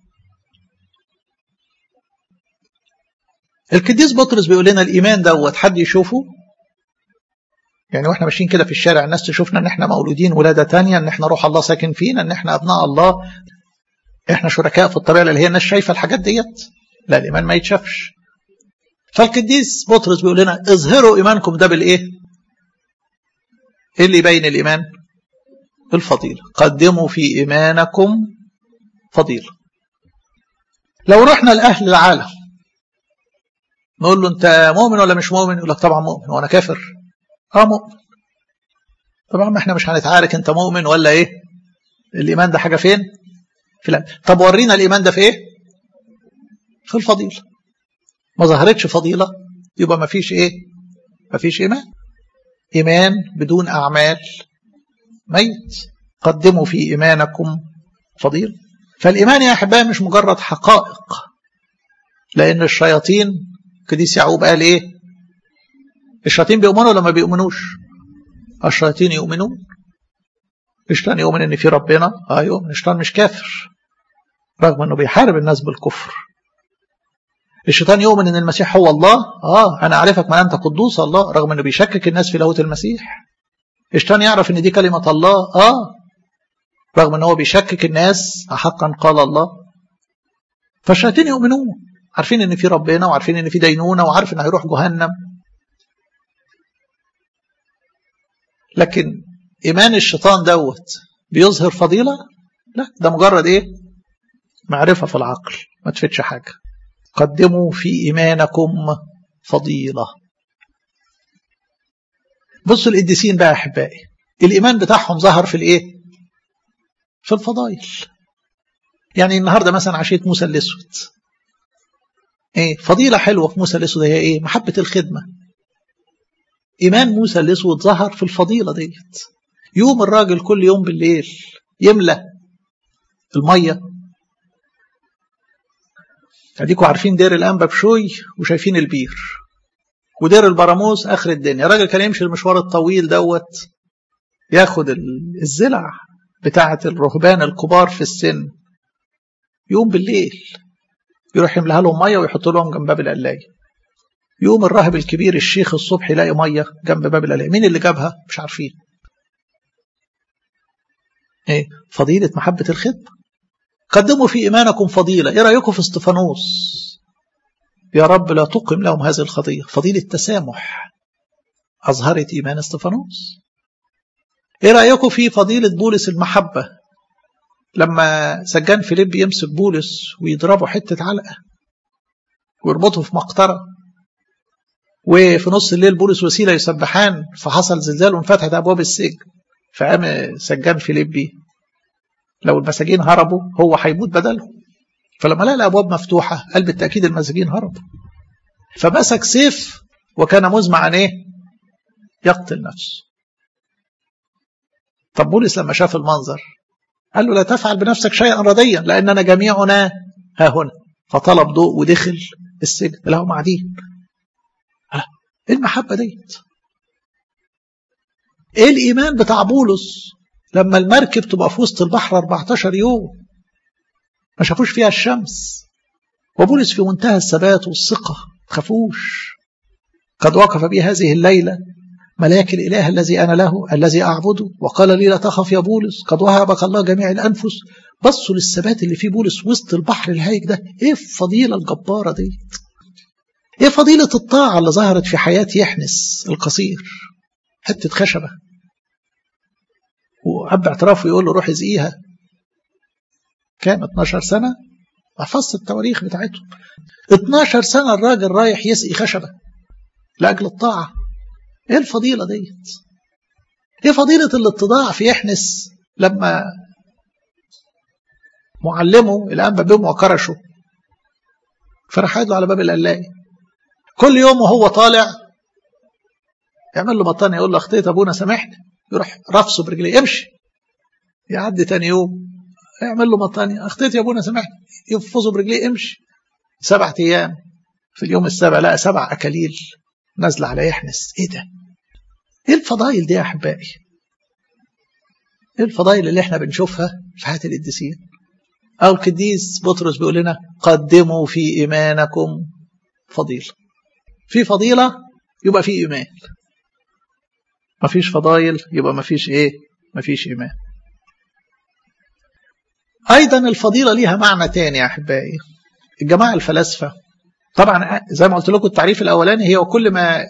Speaker 1: القديس بطرس بيقول لنا الايمان دوت حد يشوفه يعني واحنا ماشيين كده في الشارع الناس تشوفنا ان احنا مولودين ولاده تانية ان احنا روح الله ساكن فينا ان احنا ابناء الله احنا شركاء في الطبيعه اللي هي الناس شايفه الحاجات ديت لا الايمان ما يتشافش فالقديس بطرس بيقول لنا اظهروا ايمانكم ده بالايه ايه اللي يبين الايمان الفضيله قدموا في ايمانكم فضيله لو رحنا لاهل العالم نقول له انت مؤمن ولا مش مؤمن يقول لك طبعا مؤمن وانا كافر اه مؤمن طبعا ما احنا مش هنتعارك انت مؤمن ولا ايه الايمان ده حاجه فين في الأمن. طب ورينا الايمان ده في ايه في الفضيله ما ظهرتش فضيله يبقى ما فيش ايه ما فيش ايمان ايمان بدون اعمال ميت قدموا في ايمانكم فضيله فالايمان يا احبائي مش مجرد حقائق لان الشياطين قديس يعقوب قال ايه الشياطين بيؤمنوا ولا ما بيؤمنوش الشياطين يؤمنون الشيطان يؤمن ان في ربنا اه يؤمن الشيطان مش كافر رغم انه بيحارب الناس بالكفر الشيطان يؤمن ان المسيح هو الله اه انا اعرفك ما انت قدوس الله رغم انه بيشكك الناس في لاهوت المسيح الشيطان يعرف ان دي كلمه الله اه رغم ان هو بيشكك الناس حقا قال الله فالشياطين يؤمنون عارفين ان في ربنا وعارفين ان في دينونه وعارف ان هيروح جهنم لكن ايمان الشيطان دوت بيظهر فضيله لا ده مجرد ايه معرفه في العقل ما تفيدش حاجه قدموا في ايمانكم فضيله بصوا القديسين بقى احبائي الايمان بتاعهم ظهر في الايه في الفضائل يعني النهارده مثلا عشيه موسى الاسود ايه فضيله حلوه في موسى الاسود هي ايه محبه الخدمه إيمان موسى الأسود ظهر في الفضيلة ديت يوم الراجل كل يوم بالليل يملى المية اديكوا عارفين دير الأنبا بشوي وشايفين البير ودير البراموس آخر الدنيا الراجل كان يمشي المشوار الطويل دوت ياخد الزلع بتاعة الرهبان الكبار في السن يوم بالليل يروح يملاها لهم ميه ويحط لهم جنب باب القلايه يوم الراهب الكبير الشيخ الصبح يلاقي ميه جنب باب القلايه مين اللي جابها مش عارفين ايه فضيله محبه الخدمه قدموا في ايمانكم فضيله ايه رايكم في استفانوس يا رب لا تقم لهم هذه الخطيه فضيله تسامح اظهرت ايمان استفانوس ايه رايكم في فضيله بولس المحبه لما سجان فيليب يمسك بولس ويضربه حته علقه ويربطه في مقطره وفي نص الليل بولس وسيله يسبحان فحصل زلزال وانفتحت ابواب السجن فقام سجان فيليبي لو المساجين هربوا هو هيموت بدلهم فلما لقى الابواب مفتوحه قال بالتاكيد المساجين هربوا فمسك سيف وكان مزمعا ايه؟ يقتل نفسه طب بولس لما شاف المنظر قال له لا تفعل بنفسك شيئا رديا لاننا جميعنا ها هنا فطلب ضوء ودخل السجن له قاعدين ايه المحبه ديت ايه الايمان بتاع بولس لما المركب تبقى في وسط البحر 14 يوم ما شافوش فيها الشمس وبولس في منتهى الثبات والثقه ما خافوش قد وقف بي هذه الليله ملاك الإله الذي أنا له الذي أعبده وقال لي لا تخف يا بولس قد وهبك الله جميع الأنفس بصوا للثبات اللي فيه بولس وسط البحر الهايج ده إيه الفضيلة الجبارة دي إيه فضيلة الطاعة اللي ظهرت في حياة يحنس القصير حتة خشبة وأب اعترافه يقول له روح ازقيها كام 12 سنة حفظت التواريخ بتاعتهم 12 سنة الراجل رايح يسقي خشبة لأجل الطاعة ايه الفضيلة ديت ايه فضيلة الاتضاع في يحنس لما معلمه الانبا بهم وكرشه فراح له على باب القلاية كل يوم وهو طالع يعمل له بطانية يقول له اخطيت ابونا سامحني يروح رفسه برجليه امشي يعدي تاني يوم يعمل له بطانية اخطيت يا ابونا سامحني يفظه برجليه امشي سبعة ايام في اليوم السابع لقى سبع اكاليل نازله على يحنس ايه ده ايه الفضايل دي يا احبائي ايه الفضايل اللي احنا بنشوفها في حياه القديسين او القديس بطرس بيقول لنا قدموا في ايمانكم فضيله في فضيله يبقى في ايمان مفيش فضايل يبقى مفيش ايه مفيش ايمان ايضا الفضيله ليها معنى تاني يا احبائي الجماعه الفلاسفه طبعا زي ما قلت لكم التعريف الاولاني هي كل ما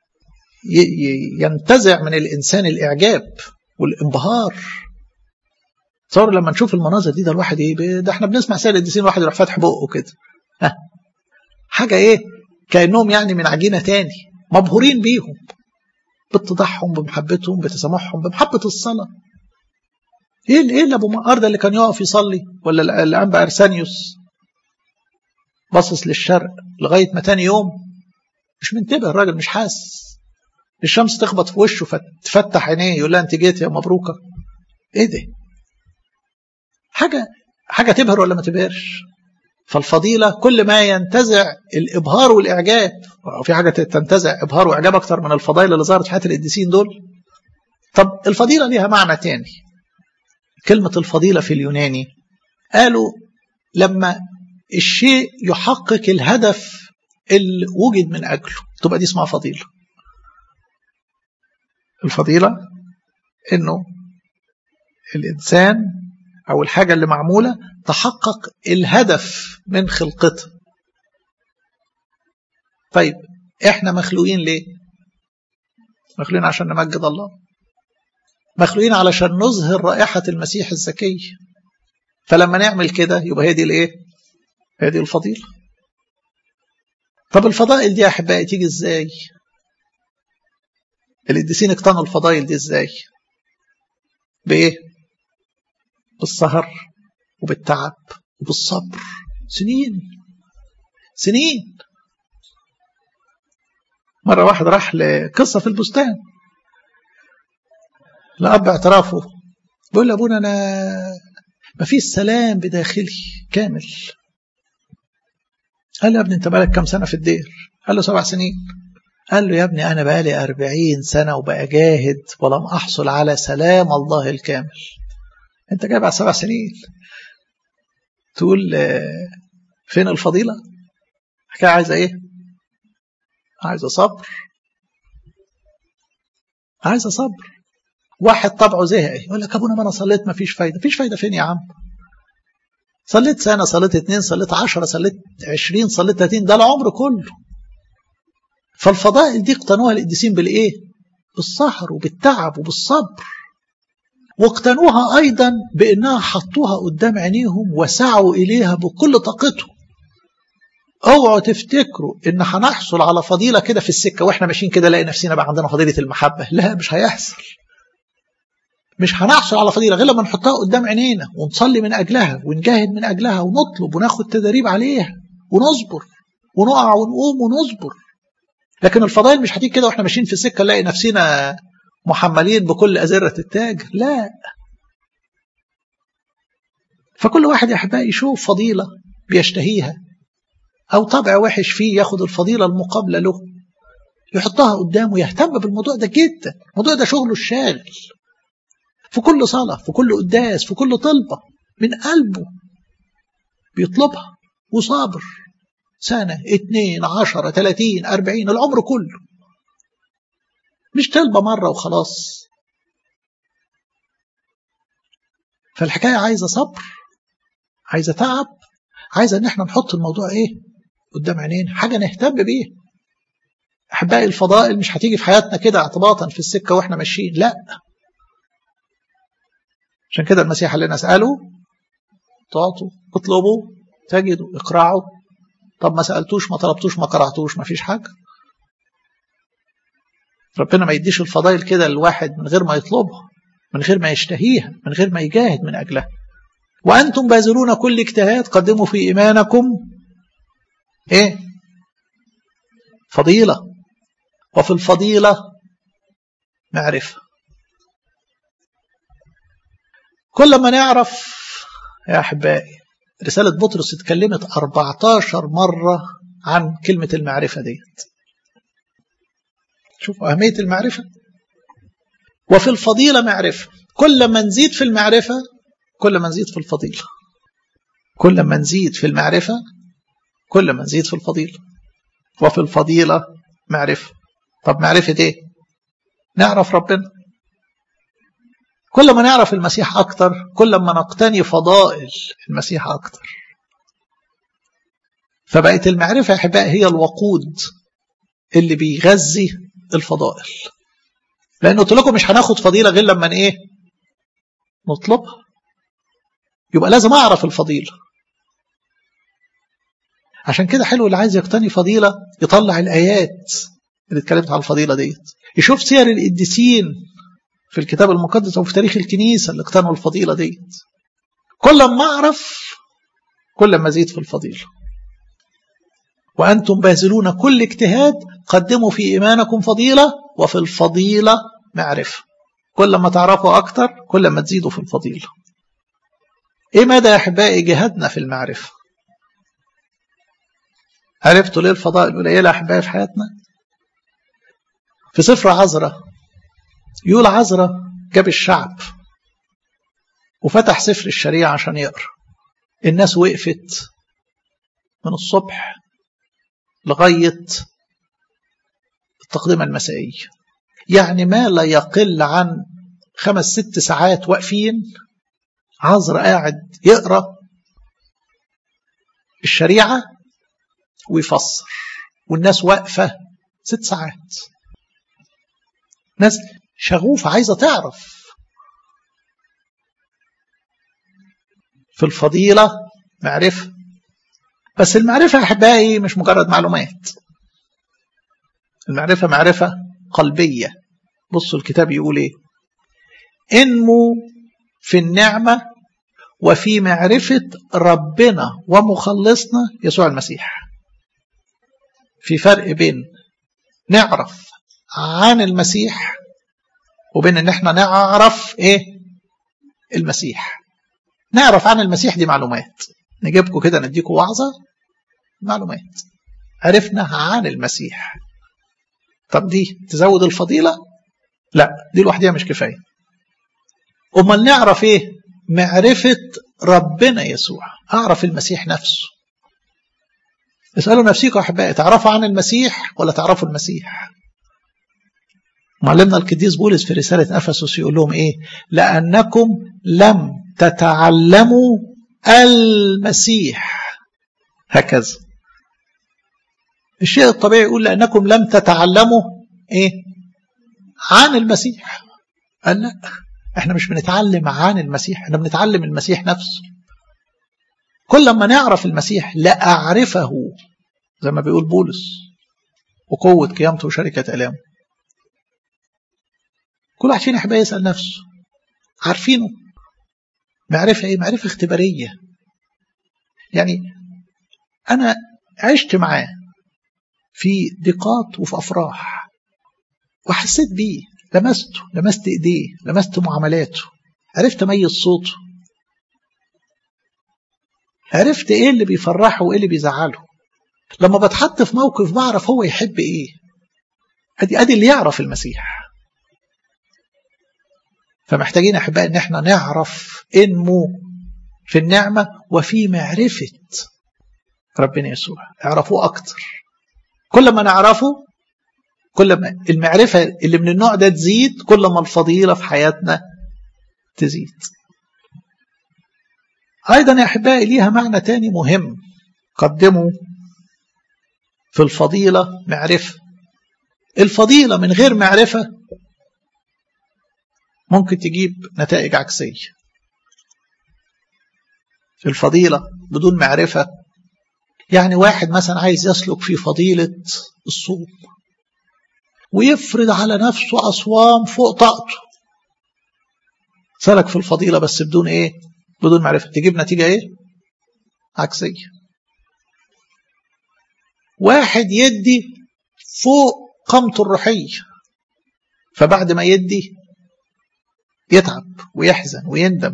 Speaker 1: ينتزع من الانسان الاعجاب والانبهار تصور لما نشوف المناظر دي ده الواحد ايه ده احنا بنسمع سيد القديسين الواحد يروح فاتح بقه كده ها حاجه ايه كانهم يعني من عجينه تاني مبهورين بيهم باتضاعهم بمحبتهم بتسامحهم بمحبه الصلاه ايه ايه اللي ابو مقار ده اللي كان يقف يصلي ولا الانبا ارسانيوس باصص للشرق لغايه ما تاني يوم مش منتبه الراجل مش حاسس الشمس تخبط في وشه فتفتح عينيه يقول لها انت جيت يا مبروكه ايه ده حاجه حاجه تبهر ولا ما تبهرش فالفضيله كل ما ينتزع الابهار والاعجاب في حاجه تنتزع ابهار واعجاب اكتر من الفضائل اللي ظهرت في حياه القديسين دول طب الفضيله ليها معنى تاني كلمه الفضيله في اليوناني قالوا لما الشيء يحقق الهدف اللي وجد من اجله تبقى دي اسمها فضيله الفضيله انه الانسان او الحاجه اللي معموله تحقق الهدف من خلقتها طيب احنا مخلوقين ليه مخلوقين عشان نمجد الله مخلوقين علشان نظهر رائحه المسيح الزكي فلما نعمل كده يبقى هي دي الايه هذه الفضيلة طب الفضائل دي يا أحبائي تيجي إزاي القديسين اقتنوا الفضائل دي إزاي بإيه بالسهر وبالتعب وبالصبر سنين سنين مرة واحد راح لقصة في البستان لأب اعترافه بيقول له أبونا أنا ما فيش سلام بداخلي كامل قال له يا ابني أنت بقالك كام سنة في الدير قال له سبع سنين قال له يا ابني أنا بقالي أربعين سنة وبأجاهد ولم أحصل على سلام الله الكامل أنت جاي بعد سبع سنين تقول فين الفضيلة حكاية عايزة إيه عايزة صبر عايزة صبر واحد طبعه زهق يقول لك ابونا ما انا صليت ما فيش فايده فيش فايده فين يا عم صليت سنه صليت اتنين صليت عشرة صليت عشرين صليت تلاتين ده العمر كله فالفضائل دي اقتنوها القديسين بالايه بالسهر وبالتعب وبالصبر واقتنوها ايضا بانها حطوها قدام عينيهم وسعوا اليها بكل طاقتهم اوعوا تفتكروا ان هنحصل على فضيله كده في السكه واحنا ماشيين كده نلاقي نفسنا بقى عندنا فضيله المحبه لا مش هيحصل مش هنحصل على فضيله غير لما نحطها قدام عينينا ونصلي من اجلها ونجاهد من اجلها ونطلب وناخد تدريب عليها ونصبر ونقع ونقوم ونصبر لكن الفضائل مش هتيجي كده واحنا ماشيين في السكه نلاقي نفسنا محملين بكل أزرة التاج لا فكل واحد يا أحبائي يشوف فضيلة بيشتهيها أو طبع وحش فيه ياخد الفضيلة المقابلة له يحطها قدامه يهتم بالموضوع ده جدا الموضوع ده شغله الشاغل في كل صلاة في كل قداس في كل طلبة من قلبه بيطلبها وصابر سنة اتنين عشرة تلاتين أربعين العمر كله مش طلبة مرة وخلاص فالحكاية عايزة صبر عايزة تعب عايزة ان احنا نحط الموضوع ايه قدام عينينا حاجة نهتم بيها احبائي الفضائل مش هتيجي في حياتنا كده اعتباطا في السكة واحنا ماشيين لا عشان كده المسيح قال لنا اسألوا تعطوا اطلبوا تجدوا اقرعوا طب ما سألتوش ما طلبتوش ما قرعتوش ما فيش حاجة ربنا ما يديش الفضائل كده للواحد من غير ما يطلبها من غير ما يشتهيها من غير ما يجاهد من أجلها وأنتم باذلون كل اجتهاد قدموا في إيمانكم إيه فضيلة وفي الفضيلة معرفة كل ما نعرف يا أحبائي رسالة بطرس اتكلمت 14 مرة عن كلمة المعرفة ديت شوفوا أهمية المعرفة وفي الفضيلة معرفة كل ما نزيد في المعرفة كل ما نزيد في الفضيلة كل ما نزيد في المعرفة كل ما نزيد في الفضيلة وفي الفضيلة معرفة طب معرفة ايه نعرف ربنا كل ما نعرف المسيح أكتر كل ما نقتني فضائل المسيح أكتر فبقت المعرفة يا أحبائي هي الوقود اللي بيغذي الفضائل لأنه قلت لكم مش هناخد فضيلة غير لما إيه نطلبها يبقى لازم أعرف الفضيلة عشان كده حلو اللي عايز يقتني فضيلة يطلع الآيات اللي اتكلمت عن الفضيلة ديت يشوف سير القديسين في الكتاب المقدس أو في تاريخ الكنيسة اللي اقتنوا الفضيلة ديت كل ما أعرف كل ما أزيد في الفضيلة وأنتم باذلون كل اجتهاد قدموا في إيمانكم فضيلة وفي الفضيلة معرفة كل ما تعرفوا أكتر كل ما تزيدوا في الفضيلة إيه مدى يا أحبائي جهادنا في المعرفة عرفتوا ليه الفضائل القليلة يا أحبائي في حياتنا في سفر عزرة يقول عزرة جاب الشعب وفتح سفر الشريعة عشان يقرأ الناس وقفت من الصبح لغاية التقدمة المسائية يعني ما لا يقل عن خمس ست ساعات واقفين عذر قاعد يقرأ الشريعة ويفسر والناس واقفة ست ساعات ناس شغوفة عايزة تعرف في الفضيلة معرفة بس المعرفة أحبائي مش مجرد معلومات المعرفة معرفة قلبية بصوا الكتاب يقول ايه انمو في النعمة وفي معرفة ربنا ومخلصنا يسوع المسيح في فرق بين نعرف عن المسيح وبين ان احنا نعرف ايه المسيح نعرف عن المسيح دي معلومات نجيبكم كده نديكم وعظة معلومات عرفنا عن المسيح طب دي تزود الفضيلة لا دي لوحدها مش كفاية امال نعرف ايه معرفة ربنا يسوع اعرف المسيح نفسه اسألوا نفسيكم أحبائي تعرفوا عن المسيح ولا تعرفوا المسيح معلمنا القديس بولس في رسالة أفسس يقول لهم إيه لأنكم لم تتعلموا المسيح هكذا الشيء الطبيعي يقول لأنكم لم تتعلموا إيه عن المسيح قال لا احنا مش بنتعلم عن المسيح احنا بنتعلم المسيح نفسه كل ما نعرف المسيح لأعرفه زي ما بيقول بولس وقوة قيامته وشركة ألامه كل واحد فينا يحب يسأل نفسه عارفينه معرفة ايه معرفة اختبارية يعني أنا عشت معاه في ضيقات وفي أفراح وحسيت بيه لمسته لمست ايديه لمست معاملاته عرفت اميز صوته عرفت ايه اللي بيفرحه وايه اللي بيزعله لما بتحط في موقف بعرف هو يحب ايه ادي ادي اللي يعرف المسيح فمحتاجين احباء ان احنا نعرف انمو في النعمة وفي معرفة ربنا يسوع اعرفوه اكتر كل ما نعرفه كل ما المعرفة اللي من النوع ده تزيد كل ما الفضيلة في حياتنا تزيد أيضا يا أحبائي ليها معنى تاني مهم قدموا في الفضيلة معرفة الفضيلة من غير معرفة ممكن تجيب نتائج عكسية الفضيلة بدون معرفة يعني واحد مثلا عايز يسلك في فضيلة الصوم ويفرض على نفسه أصوام فوق طاقته سلك في الفضيلة بس بدون إيه بدون معرفة تجيب نتيجة إيه عكسية واحد يدي فوق قامته الروحية فبعد ما يدي يتعب ويحزن ويندم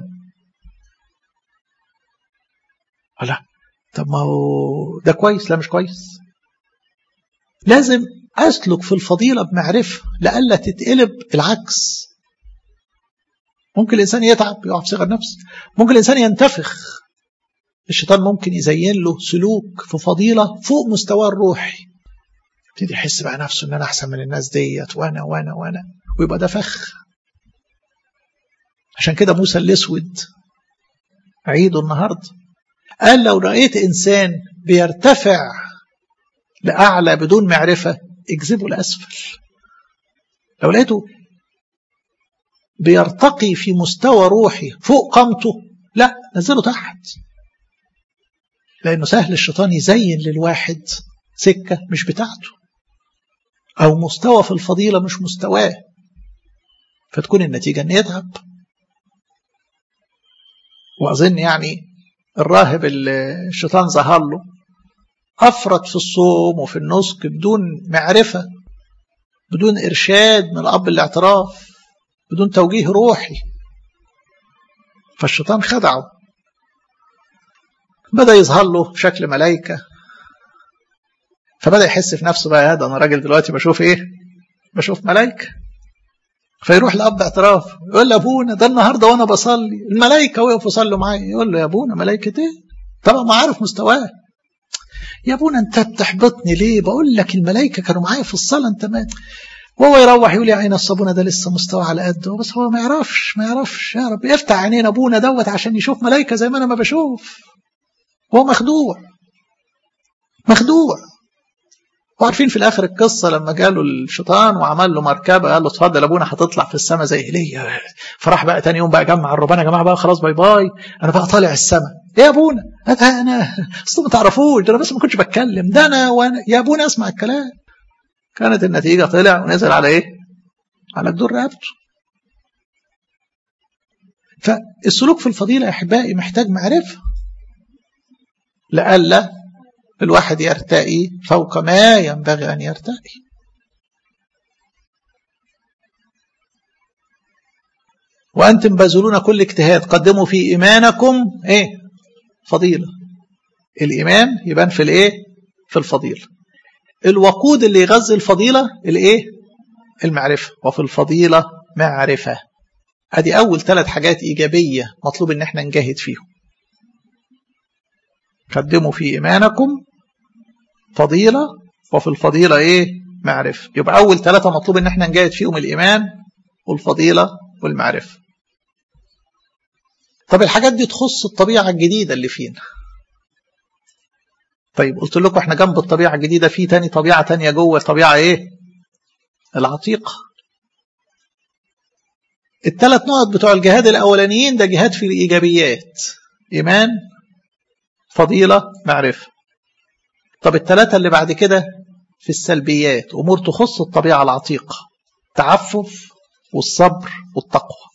Speaker 1: لا طب ما هو ده كويس لا مش كويس لازم أسلك في الفضيلة بمعرفة لألا تتقلب العكس ممكن الإنسان يتعب يقع في صغر نفس ممكن الإنسان ينتفخ الشيطان ممكن يزين له سلوك في فضيلة فوق مستواه الروحي يبتدي يحس بقى نفسه ان انا احسن من الناس ديت وانا وانا وانا ويبقى ده فخ عشان كده موسى الاسود عيده النهارده قال لو رأيت إنسان بيرتفع لأعلى بدون معرفة اجذبه لأسفل لو لقيته بيرتقي في مستوى روحي فوق قامته لا نزله تحت لأنه سهل الشيطان يزين للواحد سكة مش بتاعته أو مستوى في الفضيلة مش مستواه فتكون النتيجة أن يتعب وأظن يعني الراهب اللي الشيطان ظهر له أفرط في الصوم وفي النسك بدون معرفة بدون إرشاد من الأب الاعتراف بدون توجيه روحي فالشيطان خدعه بدأ يظهر له شكل ملائكة فبدأ يحس في نفسه بقى هذا أنا راجل دلوقتي بشوف إيه بشوف ملائكة فيروح لأب اعتراف يقول له أبونا ده النهاردة وأنا بصلي الملائكة وقفوا يصلوا معايا يقول له يا أبونا ملائكة إيه طبعا ما عارف مستواه يا ابونا انت بتحبطني ليه بقول لك الملائكه كانوا معايا في الصلاه انت ما وهو يروح يقول يا عين الصابونه ده لسه مستوى على قده بس هو ما يعرفش ما يعرفش يا رب يفتح عينين ابونا دوت عشان يشوف ملائكه زي ما انا ما بشوف هو مخدوع مخدوع وعارفين في الاخر القصه لما جاله الشيطان وعمل له مركبه قال له اتفضل ابونا هتطلع في السماء زي ايليا فراح بقى تاني يوم بقى جمع الربان يا جماعه بقى خلاص باي باي انا بقى طالع السماء ايه يا ابونا انا اصل ما تعرفوش ده انا بس ما كنتش بتكلم ده انا وانا يا ابونا اسمع الكلام كانت النتيجه طلع ونزل على ايه على جدور رقبته فالسلوك في الفضيله يا احبائي محتاج معرفه لئلا الواحد يرتقي فوق ما ينبغي ان يرتقي وأنتم باذلون كل اجتهاد قدموا في إيمانكم إيه فضيلة الإيمان يبان في الإيه في الفضيلة الوقود اللي يغذي الفضيلة الإيه المعرفة وفي الفضيلة معرفة ادي اول ثلاث حاجات ايجابيه مطلوب ان احنا نجاهد فيهم قدموا في ايمانكم فضيله وفي الفضيله ايه معرفه يبقى اول ثلاثه مطلوب ان احنا نجاهد فيهم الايمان والفضيله والمعرفه طب الحاجات دي تخص الطبيعه الجديده اللي فينا طيب قلت لكم احنا جنب الطبيعه الجديده في تاني طبيعه تانية جوه طبيعه ايه العتيقه الثلاث نقط بتوع الجهاد الأولانيين ده جهاد في الإيجابيات إيمان فضيلة معرفة طب الثلاثة اللي بعد كده في السلبيات أمور تخص الطبيعة العتيقة تعفف والصبر والتقوى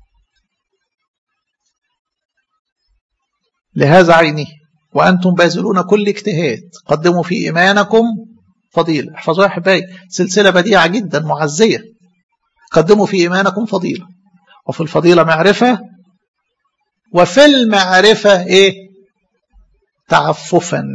Speaker 1: لهذا عينه وأنتم باذلون كل اجتهاد قدموا في إيمانكم فضيلة احفظوا يا حبايبي سلسلة بديعة جدا معزية قدموا في إيمانكم فضيلة وفي الفضيلة معرفة وفي المعرفة إيه تعففا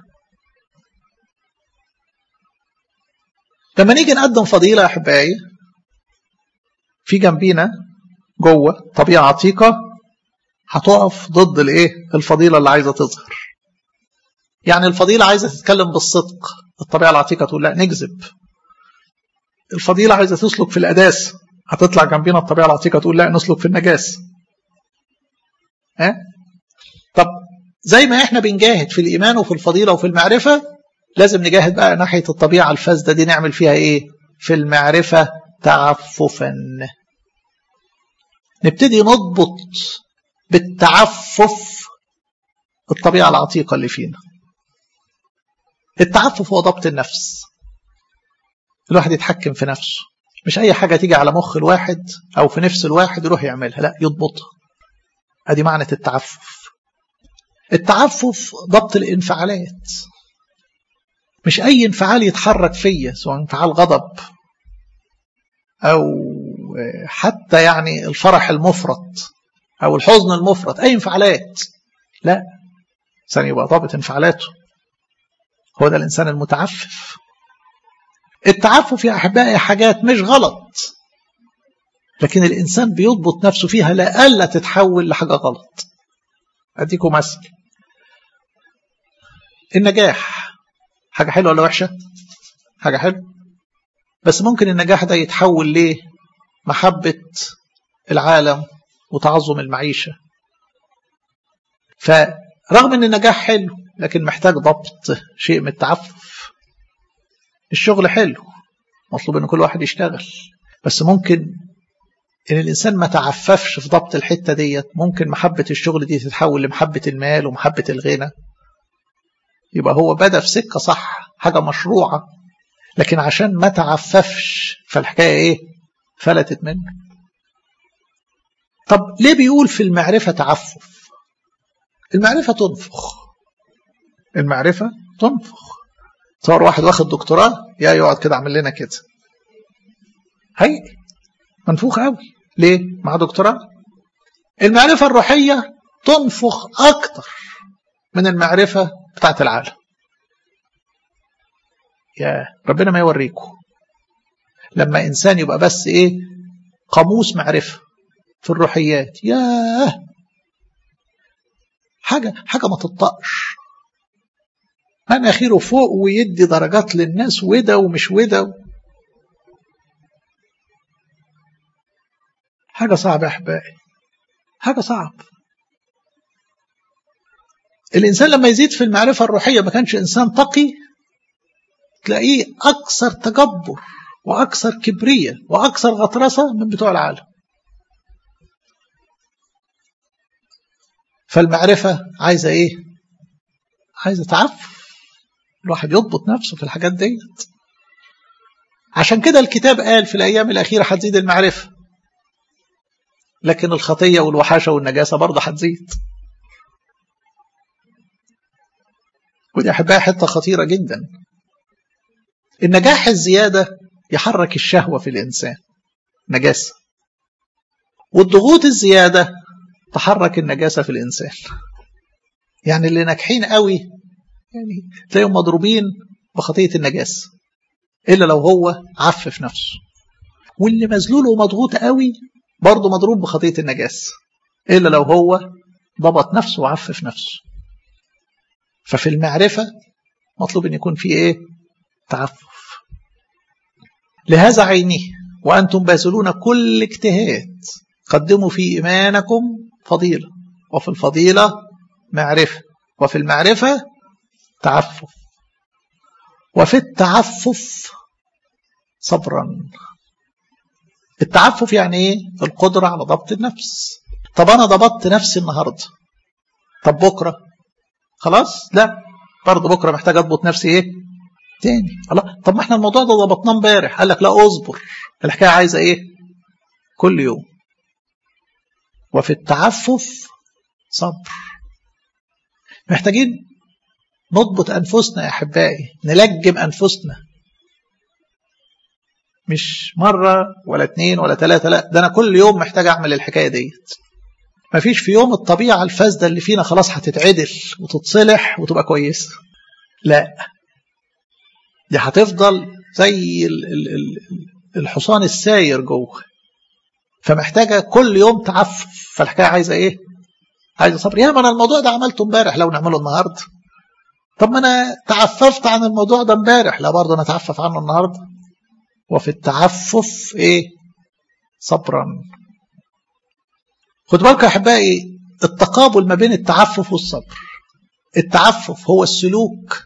Speaker 1: لما نيجي نقدم فضيلة يا أحبائي في جنبينا جوه طبيعة عتيقة هتقف ضد الايه الفضيلة اللي عايزة تظهر يعني الفضيلة عايزة تتكلم بالصدق الطبيعة العتيقة تقول لا نكذب الفضيلة عايزة تسلك في الأداس هتطلع جنبينا الطبيعة العتيقة تقول لا نسلك في النجاس ها أه؟ طب زي ما احنا بنجاهد في الإيمان وفي الفضيلة وفي المعرفة لازم نجاهد بقى ناحية الطبيعة الفاسدة دي نعمل فيها ايه في المعرفة تعففا نبتدي نضبط بالتعفف الطبيعة العتيقة اللي فينا التعفف هو ضبط النفس الواحد يتحكم في نفسه مش أي حاجة تيجي على مخ الواحد أو في نفس الواحد يروح يعملها لا يضبطها أدي معنى التعفف التعفف ضبط الانفعالات مش أي انفعال يتحرك فيا سواء انفعال غضب أو حتى يعني الفرح المفرط أو الحزن المفرط أي انفعالات لا الإنسان يبقى ضابط انفعالاته هو ده الإنسان المتعفف التعفف يا أحبائي حاجات مش غلط لكن الإنسان بيضبط نفسه فيها لألا تتحول لحاجة غلط أديكم مثل النجاح حاجة حلوة ولا وحشة حاجة حلوة بس ممكن النجاح ده يتحول ليه محبة العالم وتعظم المعيشة فرغم ان النجاح حلو لكن محتاج ضبط شيء من التعفف الشغل حلو مطلوب ان كل واحد يشتغل بس ممكن ان الانسان ما تعففش في ضبط الحته ديت ممكن محبه الشغل دي تتحول لمحبه المال ومحبه الغنى يبقى هو بدا في سكه صح حاجه مشروعه لكن عشان ما تعففش فالحكايه ايه فلتت منه طب ليه بيقول في المعرفه تعفف المعرفه تنفخ المعرفه تنفخ صار واحد واخد دكتوراه يا يقعد كده عامل لنا كده هي منفوخ قوي ليه مع دكتوراه المعرفة الروحية تنفخ أكتر من المعرفة بتاعت العالم يا ربنا ما يوريكم لما إنسان يبقى بس إيه قاموس معرفة في الروحيات ياه حاجة حاجة ما تطقش مناخيره فوق ويدي درجات للناس وده ومش وده حاجة صعبة يا أحبائي حاجة صعب الإنسان لما يزيد في المعرفة الروحية ما كانش إنسان تقي تلاقيه أكثر تجبر وأكثر كبرية وأكثر غطرسة من بتوع العالم فالمعرفة عايزة إيه؟ عايزة تعفف الواحد يضبط نفسه في الحاجات ديت عشان كده الكتاب قال في الأيام الأخيرة هتزيد المعرفة لكن الخطية والوحاشة والنجاسة برضه هتزيد ودي أحبها حتة خطيرة جدا النجاح الزيادة يحرك الشهوة في الإنسان نجاسة والضغوط الزيادة تحرك النجاسة في الإنسان يعني اللي ناجحين قوي يعني تلاقيهم مضروبين بخطية النجاسة إلا لو هو عفف نفسه واللي مذلول ومضغوط قوي برضه مضروب بخطية النجاسة إلا لو هو ضبط نفسه وعفف نفسه ففي المعرفة مطلوب أن يكون في إيه تعفف لهذا عينه وأنتم باذلون كل اجتهاد قدموا في إيمانكم فضيلة وفي الفضيلة معرفة وفي المعرفة تعفف وفي التعفف صبرا التعفف يعني ايه القدرة على ضبط النفس طب انا ضبطت نفسي النهاردة طب بكرة خلاص لا برضه بكرة محتاج اضبط نفسي ايه تاني الله طب ما احنا الموضوع ده ضبطناه امبارح قال لك لا اصبر الحكاية عايزة ايه كل يوم وفي التعفف صبر محتاجين نضبط أنفسنا يا أحبائي نلجم أنفسنا مش مرة ولا اتنين ولا تلاتة لا ده أنا كل يوم محتاج أعمل الحكاية ديت مفيش في يوم الطبيعة الفاسدة اللي فينا خلاص هتتعدل وتتصلح وتبقى كويسة لا دي هتفضل زي الحصان الساير جوه فمحتاجة كل يوم تعفف فالحكاية عايزة ايه عايزة صبر يا ما انا الموضوع ده عملته امبارح لو نعمله النهاردة طب ما انا تعففت عن الموضوع ده امبارح لا برضه انا اتعفف عنه النهاردة وفي التعفف ايه صبرا خد بالك يا احبائي التقابل ما بين التعفف والصبر التعفف هو السلوك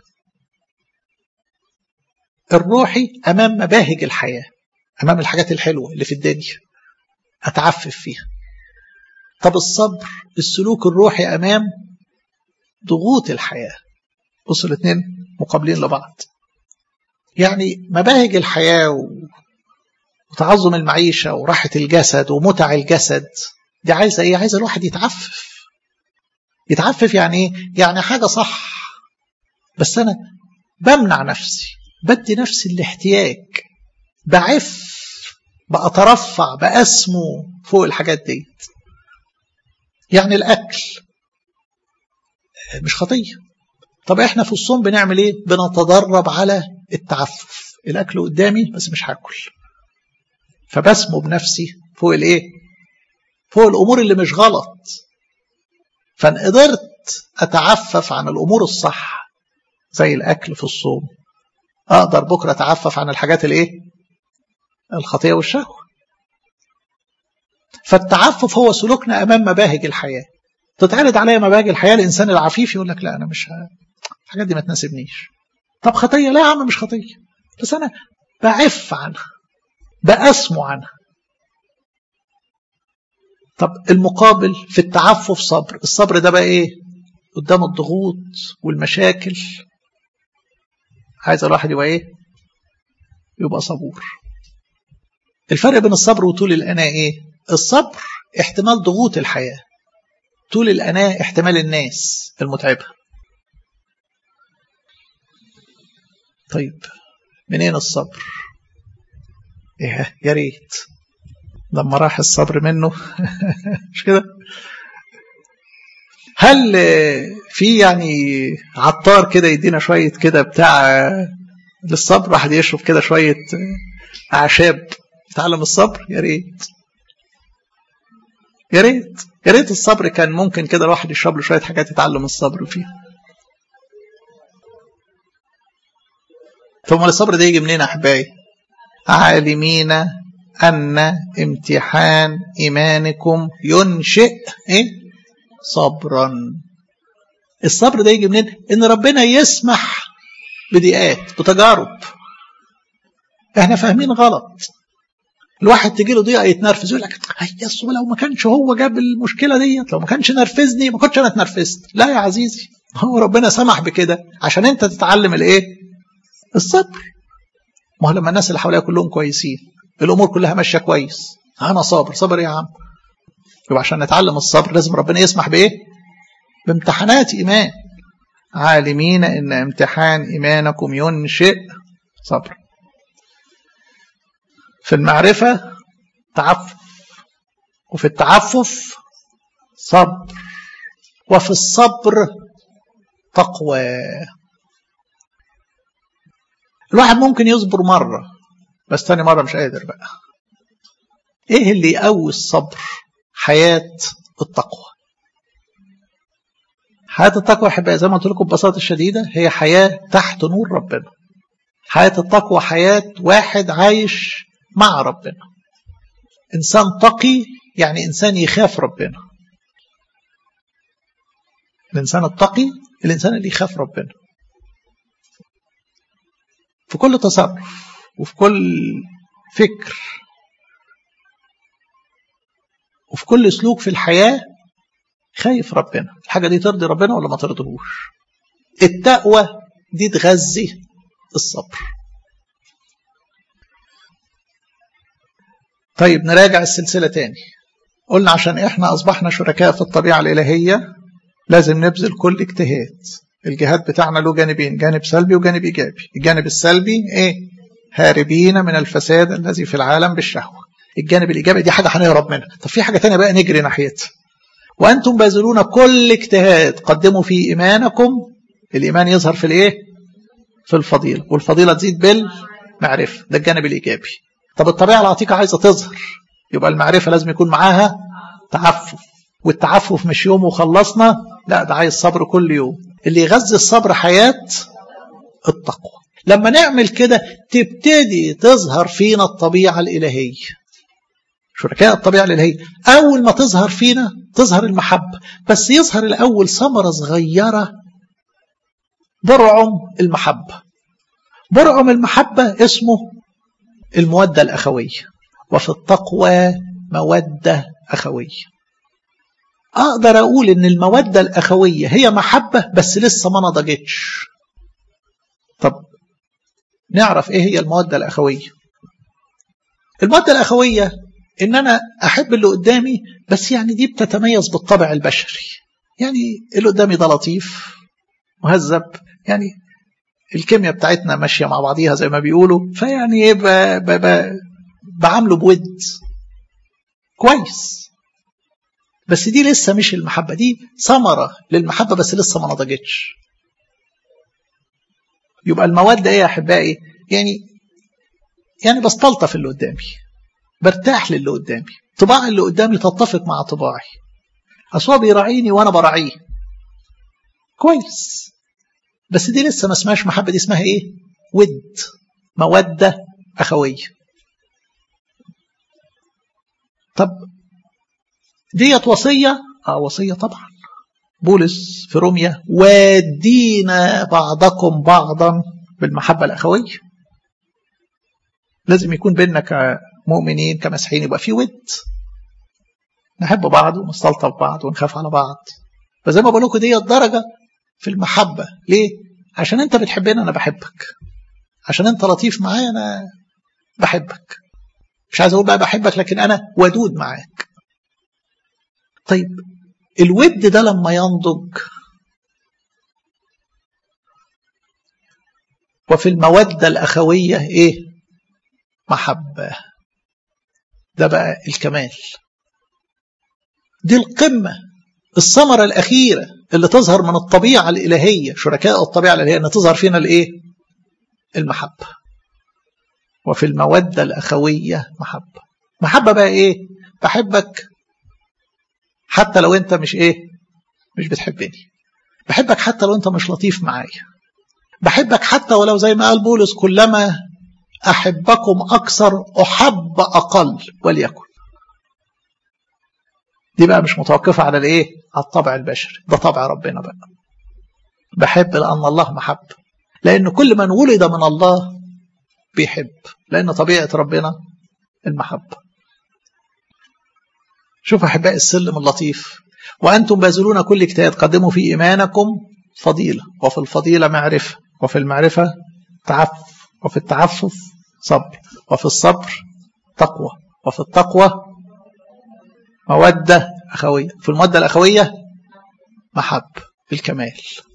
Speaker 1: الروحي امام مباهج الحياه امام الحاجات الحلوه اللي في الدنيا اتعفف فيها طب الصبر السلوك الروحي امام ضغوط الحياه بصوا الاثنين مقابلين لبعض يعني مباهج الحياه وتعظم المعيشه وراحه الجسد ومتع الجسد دي عايزه ايه عايزه الواحد يتعفف يتعفف يعني ايه يعني حاجه صح بس انا بمنع نفسي بدي نفسي الاحتياج بعف بأترفع بأسمو فوق الحاجات دي يعني الأكل مش خطية طب احنا في الصوم بنعمل ايه بنتدرب على التعفف الأكل قدامي بس مش هاكل فبسمو بنفسي فوق الايه فوق الأمور اللي مش غلط فان قدرت أتعفف عن الأمور الصح زي الأكل في الصوم أقدر بكرة أتعفف عن الحاجات الايه الخطية والشهوة فالتعفف هو سلوكنا أمام مباهج الحياة تتعرض عليا مباهج الحياة الإنسان العفيف يقول لك لا أنا مش ه... الحاجات دي ما تناسبنيش طب خطية لا يا عم مش خطية بس أنا بعف عنها بأسمو عنها طب المقابل في التعفف صبر الصبر ده بقى ايه قدام الضغوط والمشاكل عايز الواحد يبقى ايه يبقى صبور الفرق بين الصبر وطول الأناة إيه؟ الصبر احتمال ضغوط الحياة طول الأناة احتمال الناس المتعبة طيب منين الصبر؟ إيه يا ريت لما راح الصبر منه مش كده؟ هل في يعني عطار كده يدينا شوية كده بتاع للصبر واحد يشرب كده شوية أعشاب يتعلم الصبر يا ريت يا ريت يا ريت الصبر كان ممكن كده الواحد يشرب له شويه حاجات يتعلم الصبر فيها ثم الصبر ده يجي منين احبائي عالمين ان امتحان ايمانكم ينشئ ايه صبرا الصبر ده يجي منين ان ربنا يسمح بضيقات بتجارب احنا فاهمين غلط الواحد تجي له ضيقه يتنرفز يقول لك يس لو ما كانش هو جاب المشكله ديت لو ما كانش نرفزني ما كنتش انا اتنرفزت لا يا عزيزي هو ربنا سمح بكده عشان انت تتعلم الايه الصبر ما هو لما الناس اللي حواليا كلهم كويسين الامور كلها ماشيه كويس انا صابر صبر يا عم يبقى عشان نتعلم الصبر لازم ربنا يسمح بايه بامتحانات ايمان عالمين ان امتحان ايمانكم ينشئ صبر في المعرفة تعفف وفي التعفف صبر وفي الصبر تقوى الواحد ممكن يصبر مرة بس تاني مرة مش قادر بقى ايه اللي يقوي الصبر حياة التقوى حياة التقوى احبائي زي ما قلت لكم ببساطة شديدة هي حياة تحت نور ربنا حياة التقوى حياة واحد عايش مع ربنا إنسان تقي يعني إنسان يخاف ربنا الإنسان التقي الإنسان اللي يخاف ربنا في كل تصرف وفي كل فكر وفي كل سلوك في الحياة خايف ربنا الحاجة دي ترضي ربنا ولا ما ترضيهوش التقوى دي تغذي الصبر طيب نراجع السلسلة تاني قلنا عشان احنا اصبحنا شركاء في الطبيعة الالهية لازم نبذل كل اجتهاد الجهاد بتاعنا له جانبين جانب سلبي وجانب ايجابي الجانب السلبي ايه هاربين من الفساد الذي في العالم بالشهوة الجانب الايجابي دي حاجة هنهرب منها طب في حاجة تانية بقى نجري ناحيتها وانتم باذلون كل اجتهاد قدموا في ايمانكم الايمان يظهر في الايه في الفضيلة والفضيلة تزيد بالمعرفة ده الجانب الإيجابي طب الطبيعة العتيقة عايزة تظهر يبقى المعرفة لازم يكون معاها تعفف والتعفف مش يوم وخلصنا لا ده عايز صبر كل يوم اللي يغذي الصبر حياة التقوى لما نعمل كده تبتدي تظهر فينا الطبيعة الإلهية شركاء الطبيعة الإلهية أول ما تظهر فينا تظهر المحبة بس يظهر الأول ثمرة صغيرة برعم المحبة برعم المحبة اسمه المودة الأخوية وفي التقوى مودة أخوية أقدر أقول إن المودة الأخوية هي محبة بس لسه ما نضجتش طب نعرف إيه هي المودة الأخوية المودة الأخوية إن أنا أحب اللي قدامي بس يعني دي بتتميز بالطبع البشري يعني اللي قدامي ده لطيف مهذب يعني الكيمياء بتاعتنا ماشيه مع بعضيها زي ما بيقولوا فيعني ايه بعامله بود كويس بس دي لسه مش المحبه دي ثمره للمحبه بس لسه ما نضجتش يبقى الموده ايه يا احبائي يعني يعني بستلطف اللي قدامي برتاح للي قدامي طباع اللي قدامي تتفق مع طباعي اصل هو بيراعيني وانا براعيه كويس بس دي لسه ما اسمهاش محبة دي اسمها ايه ود مودة أخوية طب ديت وصية اه وصية طبعا بولس في روميا ودينا بعضكم بعضا بالمحبة الأخوية لازم يكون بيننا كمؤمنين كمسيحيين يبقى في ود نحب بعض ونستلطف بعض ونخاف على بعض فزي ما بقول لكم ديت درجة في المحبة ليه؟ عشان انت بتحبني انا بحبك عشان انت لطيف معايا انا بحبك مش عايز اقول بقى بحبك لكن انا ودود معاك طيب الود ده لما ينضج وفي المودة الأخوية إيه محبة ده بقى الكمال دي القمة الثمرة الأخيرة اللي تظهر من الطبيعة الإلهية شركاء الطبيعة الإلهية أن تظهر فينا الإيه المحبة وفي المودة الأخوية محبة محبة بقى إيه بحبك حتى لو أنت مش إيه مش بتحبني بحبك حتى لو أنت مش لطيف معايا بحبك حتى ولو زي ما قال بولس كلما أحبكم أكثر أحب أقل وليكن دي بقى مش متوقفة على الإيه على الطبع البشري ده طبع ربنا بقى بحب لأن الله محب لأن كل من ولد من الله بيحب لأن طبيعة ربنا المحبة شوف أحباء السلم اللطيف وأنتم باذلون كل اجتهاد قدموا في إيمانكم فضيلة وفي الفضيلة معرفة وفي المعرفة تعفف وفي التعفف صبر وفي الصبر تقوى وفي التقوى مودة أخوية في المودة الأخوية محب الكمال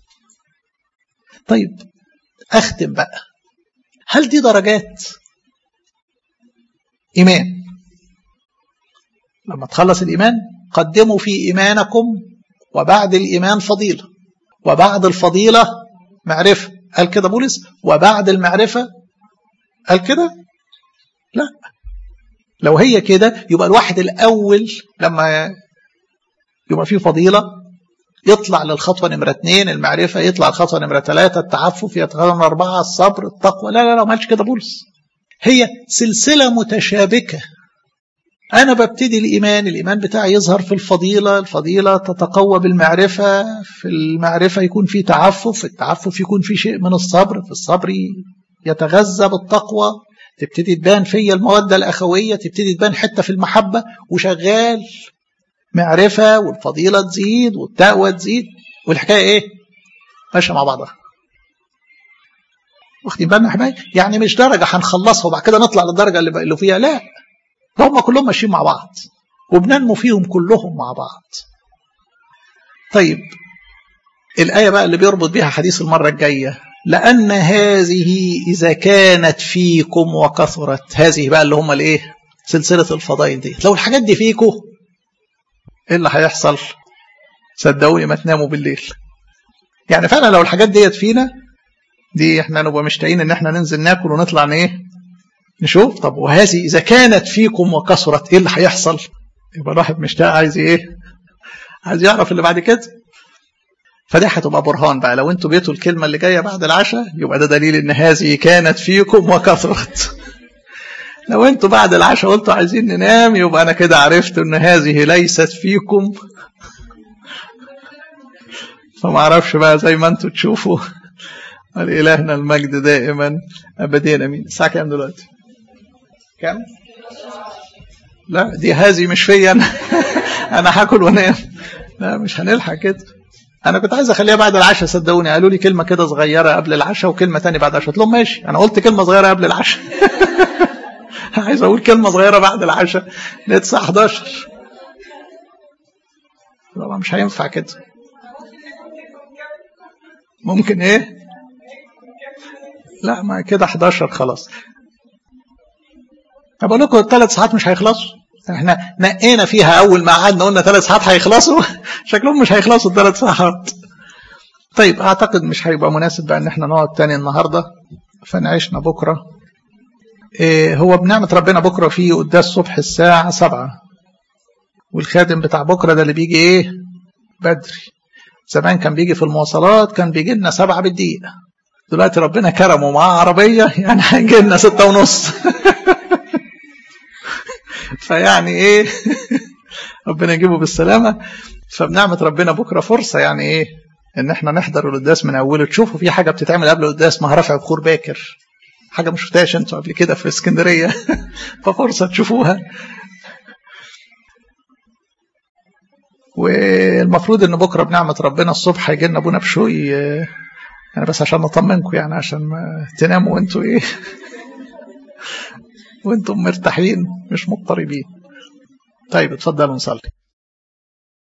Speaker 1: طيب أختم بقى هل دي درجات إيمان لما تخلص الإيمان قدموا في إيمانكم وبعد الإيمان فضيلة وبعد الفضيلة معرفة قال كده بولس وبعد المعرفة قال كده لا لو هي كده يبقى الواحد الأول لما يبقى فيه فضيلة يطلع للخطوة نمرة اثنين المعرفة يطلع الخطوة نمرة ثلاثة التعفف يطلع نمرة أربعة الصبر التقوى لا لا لا ما قالش كده بولس هي سلسلة متشابكة أنا ببتدي الإيمان الإيمان بتاعي يظهر في الفضيلة الفضيلة تتقوى بالمعرفة في المعرفة يكون في تعفف في التعفف يكون في شيء من الصبر في الصبر يتغذى بالتقوى تبتدي تبان فيا المودة الأخوية تبتدي تبان حتة في المحبة وشغال معرفة والفضيلة تزيد والتقوى تزيد والحكاية إيه؟ ماشية مع بعضها واخدين بالنا يا حبايبي؟ يعني مش درجة هنخلصها وبعد كده نطلع للدرجة اللي, اللي فيها لا ده هم كلهم ماشيين مع بعض وبننمو فيهم كلهم مع بعض طيب الآية بقى اللي بيربط بيها حديث المرة الجاية لأن هذه إذا كانت فيكم وكثرت هذه بقى اللي هم الإيه سلسلة الفضائل دي لو الحاجات دي فيكم إيه اللي هيحصل صدقوني ما تناموا بالليل يعني فعلا لو الحاجات ديت فينا دي احنا نبقى مشتاقين ان احنا ننزل ناكل ونطلع ايه نشوف طب وهذه اذا كانت فيكم وكثرت ايه اللي هيحصل يبقى الواحد مشتاق عايز ايه عايز يعرف اللي بعد كده فدي هتبقى برهان بقى لو انتوا جيتوا الكلمه اللي جايه بعد العشاء يبقى ده دليل ان هذه كانت فيكم وكثرت لو انتوا بعد العشاء قلتوا عايزين ننام يبقى انا كده عرفت ان هذه ليست فيكم فما اعرفش بقى زي ما انتوا تشوفوا ولإلهنا المجد دائما أبدين أمين الساعة كام دلوقتي كام لا دي هذه مش فيا أنا أنا هاكل وانام لا مش هنلحق كده أنا كنت عايز أخليها بعد العشاء صدقوني قالوا لي كلمة كده صغيرة قبل العشاء وكلمة تانية بعد العشاء قلت لهم ماشي أنا قلت كلمة صغيرة قبل العشاء عايز أقول كلمة صغيرة بعد العشاء لقيت الساعة 11 طبعا مش هينفع كده ممكن ايه لا ما كده 11 خلاص بقول لكم الثلاث ساعات مش هيخلصوا احنا نقينا فيها اول ما قعدنا قلنا ثلاث ساعات هيخلصوا شكلهم مش هيخلصوا الثلاث ساعات طيب اعتقد مش هيبقى مناسب بقى ان احنا نقعد تاني النهارده فنعيشنا بكره إيه هو بنعمه ربنا بكره في قداس الصبح الساعه 7 والخادم بتاع بكره ده اللي بيجي ايه بدري زمان كان بيجي في المواصلات كان بيجي لنا سبعة بالدقيقة دلوقتي ربنا كرمه معاه عربية يعني هيجي لنا ستة ونص فيعني ايه ربنا يجيبه بالسلامة فبنعمة ربنا بكرة فرصة يعني ايه ان احنا نحضر القداس من اوله تشوفوا في حاجة بتتعمل قبل القداس اسمها رفع بخور باكر حاجة ما شفتهاش انتوا قبل كده في اسكندرية ففرصة تشوفوها والمفروض ان بكره بنعمه ربنا الصبح هيجي لنا ابونا بشوي انا بس عشان نطمنكم يعني عشان ما تناموا وانتوا ايه وانتم مرتاحين مش مضطربين طيب اتفضلوا نصلي